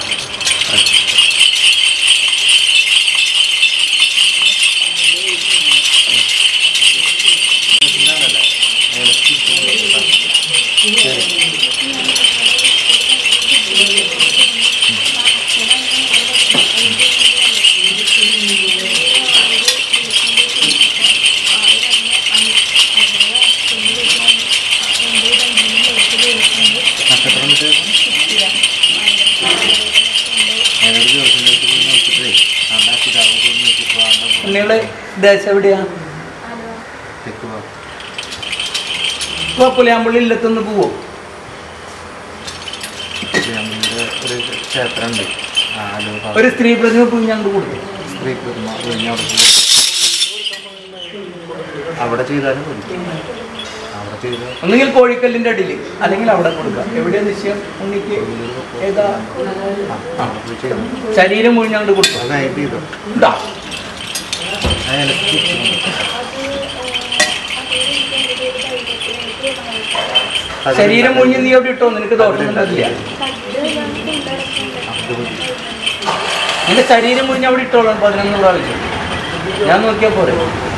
നക്ഷത്രം കിട്ടിയപ്പോൾ ഏതൊരു ദിവസത്തിലേക്ക് പോയി നോക്കിയിട്ടേ അവിടെ പിതാവ് പോയി നോക്കിയപ്പോൾ അവിടെ ഉണ്ണികള് ദേശം എവിടെയാ തെക്ക് ഭാഗം ഇപ്പൊ പുലിയാമ്പള്ളി ഇല്ലത്തുനിന്ന് പോവോ നമ്മുടെ ഒരു ക്ഷേത്രമുണ്ട് ആ ആലോ ഒരു സ്ത്രീ പ്രതിമ പോയി ഞങ്ങൾ കൊടുത്തു സ്ത്രീ പെരുമ ഒഴിഞ്ഞ അവിടെ ചെയ്തു. അവിടെ ചെയ്താലും മതി അവിടെ ചെയ്ത് ഒന്നുകിൽ കോഴിക്കല്ലിന്റെ അടിയിൽ അല്ലെങ്കിൽ അവിടെ കൊടുക്കുക എവിടെയാ നിശ്ചയം ഉണ്ണിക്ക് ഏതാ ആ അവിടെ പോയി ചെയ്യണം ശരീരം മുഴുവൻ ഞങ്ങൾ കൊടുത്തു അത് നൈറ്റ് ചെയ്തു ഇതാ ആ ഇലക്ക് ചുറ്റുമുണ്ട്. അത് ശരീരം മുഴുവൻ നീ എവിടെ ഇട്ടോ നിനക്ക് ദോഷമുണ്ടാകില്ല അത് മതി. നിന്റെ ശരീരം മുഴുവൻ അവിടെ ഇട്ടോളാം പതിനൊന്ന് പ്രാവശ്യം ഞാൻ നോക്കിയാ പോരെ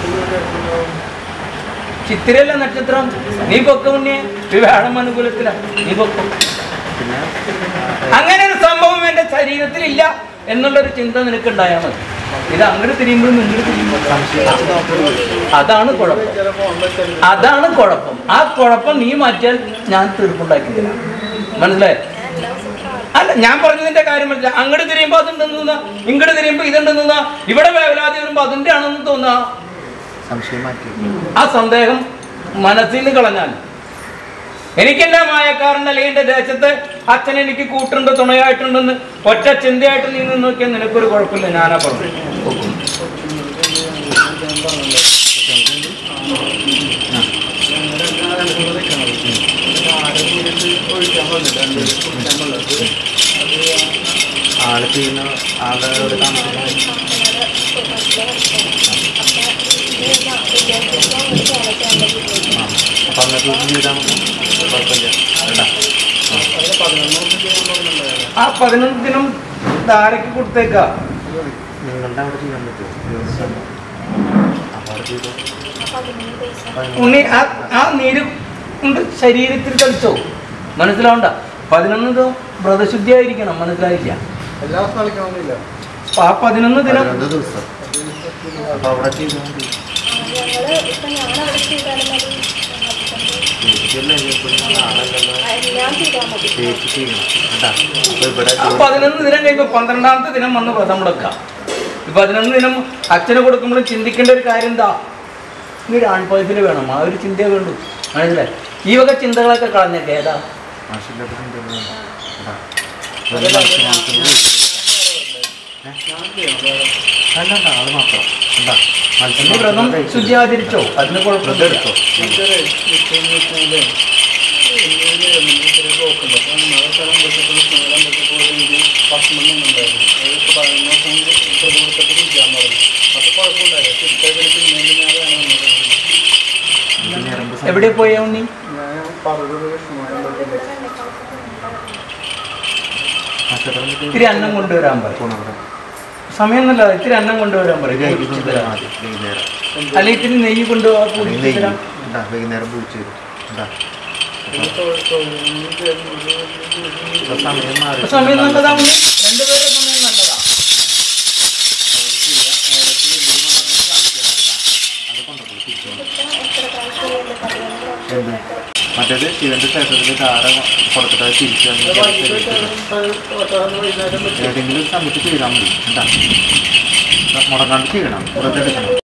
ചിത്തിരല്ല നക്ഷത്രം നീ പൊക്ക ഉണ്ണിയെ വിവാഹം അനുകൂലത്തില നീ പൊക്കം പിന്നെ അങ്ങനെ ഒരു സംഭവം എന്റെ ശരീരത്തിലില്ല എന്നുള്ളൊരു ചിന്ത നിനക്ക് ഉണ്ടായാൽ മതി ഇത് അങ്ങോട്ട് തിരിയുമ്പോഴും ഇങ്ങോട്ട് തിരിയുമ്പോഴും അതാണ് കുഴപ്പം അതാണ് കുഴപ്പം ആ കുഴപ്പം നീ മാറ്റിയാൽ ഞാൻ തീർപ്പുണ്ടാക്കി തരാം മനസ്സിലായോ അല്ല ഞാൻ പറഞ്ഞതിന്റെ കാര്യം മനസ്സിലായി അങ്ങോട്ട് തിരിയുമ്പോ അതുണ്ടെന്ന് ഇങ്ങോട്ട് തിരിയുമ്പോ ഇതുണ്ടെന്ന് ഇവിടെ വേവലാതി വരുമ്പോ അതിന്റെ ആണെന്ന് തോന്നുക സംശയം മാറ്റി ആ സന്ദേഹം മനസ്സിൽ നിന്ന് കളഞ്ഞാൽ എനിക്കെന്റെ മായക്കാരൻ അല്ലെങ്കിൽ എന്റെ ദേശത്ത് അച്ഛൻ എനിക്ക് കൂട്ടുണ്ട് തുണയായിട്ടുണ്ടെന്ന് ഒറ്റ ചിന്തയായിട്ട് നീ നിന്ന് നോക്കിയാൽ നിനക്കൊരു കുഴപ്പമില്ല ഞാനാ പറഞ്ഞു ആള് ചെയ്യുന്ന ആളോട് താമസിക്കുന്ന ദിവസം ചെയ്താൽ നമുക്ക് കുഴപ്പമില്ല കേട്ടാ ആ പതിനൊന്ന് ദിനം ധാരയ്ക്ക് കൊടുത്തേക്കാം നിങ്ങളുടെ അവിടെ ചെയ്യാൻ പറ്റുമോ അപ്പോൾ അവിടെ ചെയ്തോ ഉണ്ണി ആ ആ നീര് കൊണ്ട് ശരീരത്തിൽ കളിച്ചോ മനസ്സിലാവണ്ട പതിനൊന്ന് ദിവസം വ്രതശുദ്ധിയായിരിക്കണം മനസ്സിലായില്ല എല്ലാ ദിവസവും കളിക്കണമെന്നില്ല അപ്പൊ ആ പതിനൊന്ന് ദിനം പതിനൊന്ന് ദിവസം അപ്പോൾ അവിടെ ചെയ്താൽ മതി ഞങ്ങള് ഇപ്പൊ ഞാനവിടെ ചെയ്താലും മതി ചേച്ചിക്കല്ലേ എപ്പോഴും ആളല്ലല്ലോ ഞാൻ ചെയ്താൽ മതി ചേച്ചി ചെയ്യണം കേട്ടാ അപ്പോൾ ഇവിടെ ആ പതിനൊന്ന് ദിനം കഴിയുമ്പോൾ പന്ത്രണ്ടാമത്തെ ദിനം വന്ന് വ്രതം മുടക്കാം ഈ പതിനൊന്ന് ദിനം അച്ഛന് കൊടുക്കുമ്പോൾ ചിന്തിക്കേണ്ട ഒരു കാര്യം എന്താ നീ ഒരു ആൺപയത്തിൽ വേണം ആ ഒരു ചിന്തയെ വേണ്ടു മനസ്സിലായി ഈ വക ചിന്തകളൊക്കെ കളഞ്ഞിട്ട് ഏതാ ആവശ്യമില്ലാത്ത ചിന്തകളാണ് കേട്ടാ വെറുതെ മനസ്സിൽ മാത്രം അല്ലണ്ട ആള് മാത്രം എന്താ നീ വ്രതം ശുദ്ധി ആചരിച്ചോ അതിന് കുഴപ്പമില്ല എടുത്തോ എനിക്ക് ഞരമ്പ് എവിടെ പോയാ ഉണ്ണി നക്ഷത്രം ഇത്തിരി അന്നം കൊണ്ടുവരാൻ പറയും പോണവിടെ സമയമൊന്നുമില്ല ഇത്തിരി അന്നം കൊണ്ടുവരാൻ പറയും ഒരു അരി പൊടിച്ച് കൊണ്ടുവരാം തരാം. ആദ്യം വൈകുന്നേരം അല്ലെങ്കിൽ ഇത്തിരി നെയ്യ് കൊണ്ടുപോകാൻ അല്ലെങ്കിൽ പൊടിച്ച് നെയ്യ് തരാം എന്താ വൈകുന്നേരം പൊടിച്ചു തരും എന്താ ഇപ്പൊ സമയം മാറി അപ്പൊ സമയം നല്ലതാ ഉണ്ണി രണ്ടുപേരുടെ സമയം നല്ലതാ അത് കൊണ്ടുപോയി തിരിച്ചു കൊണ്ടുപോ. എത്ര പ്രാവശ്യം ചെയ്യേണ്ടത് പതിനൊന്ന് എന്ത് മറ്റേത് ശിവന്റെ ക്ഷേത്രത്തിൽ താര കൊടുത്തിട്ട് അത് തിരിച്ചു വന്ന് ഏതെങ്കിലും ഒരു സമയത്ത് ചെയ്താൽ മതി എന്താ മുടങ്ങാണ്ട് ചെയ്യണം വ്രതം എടുക്കണം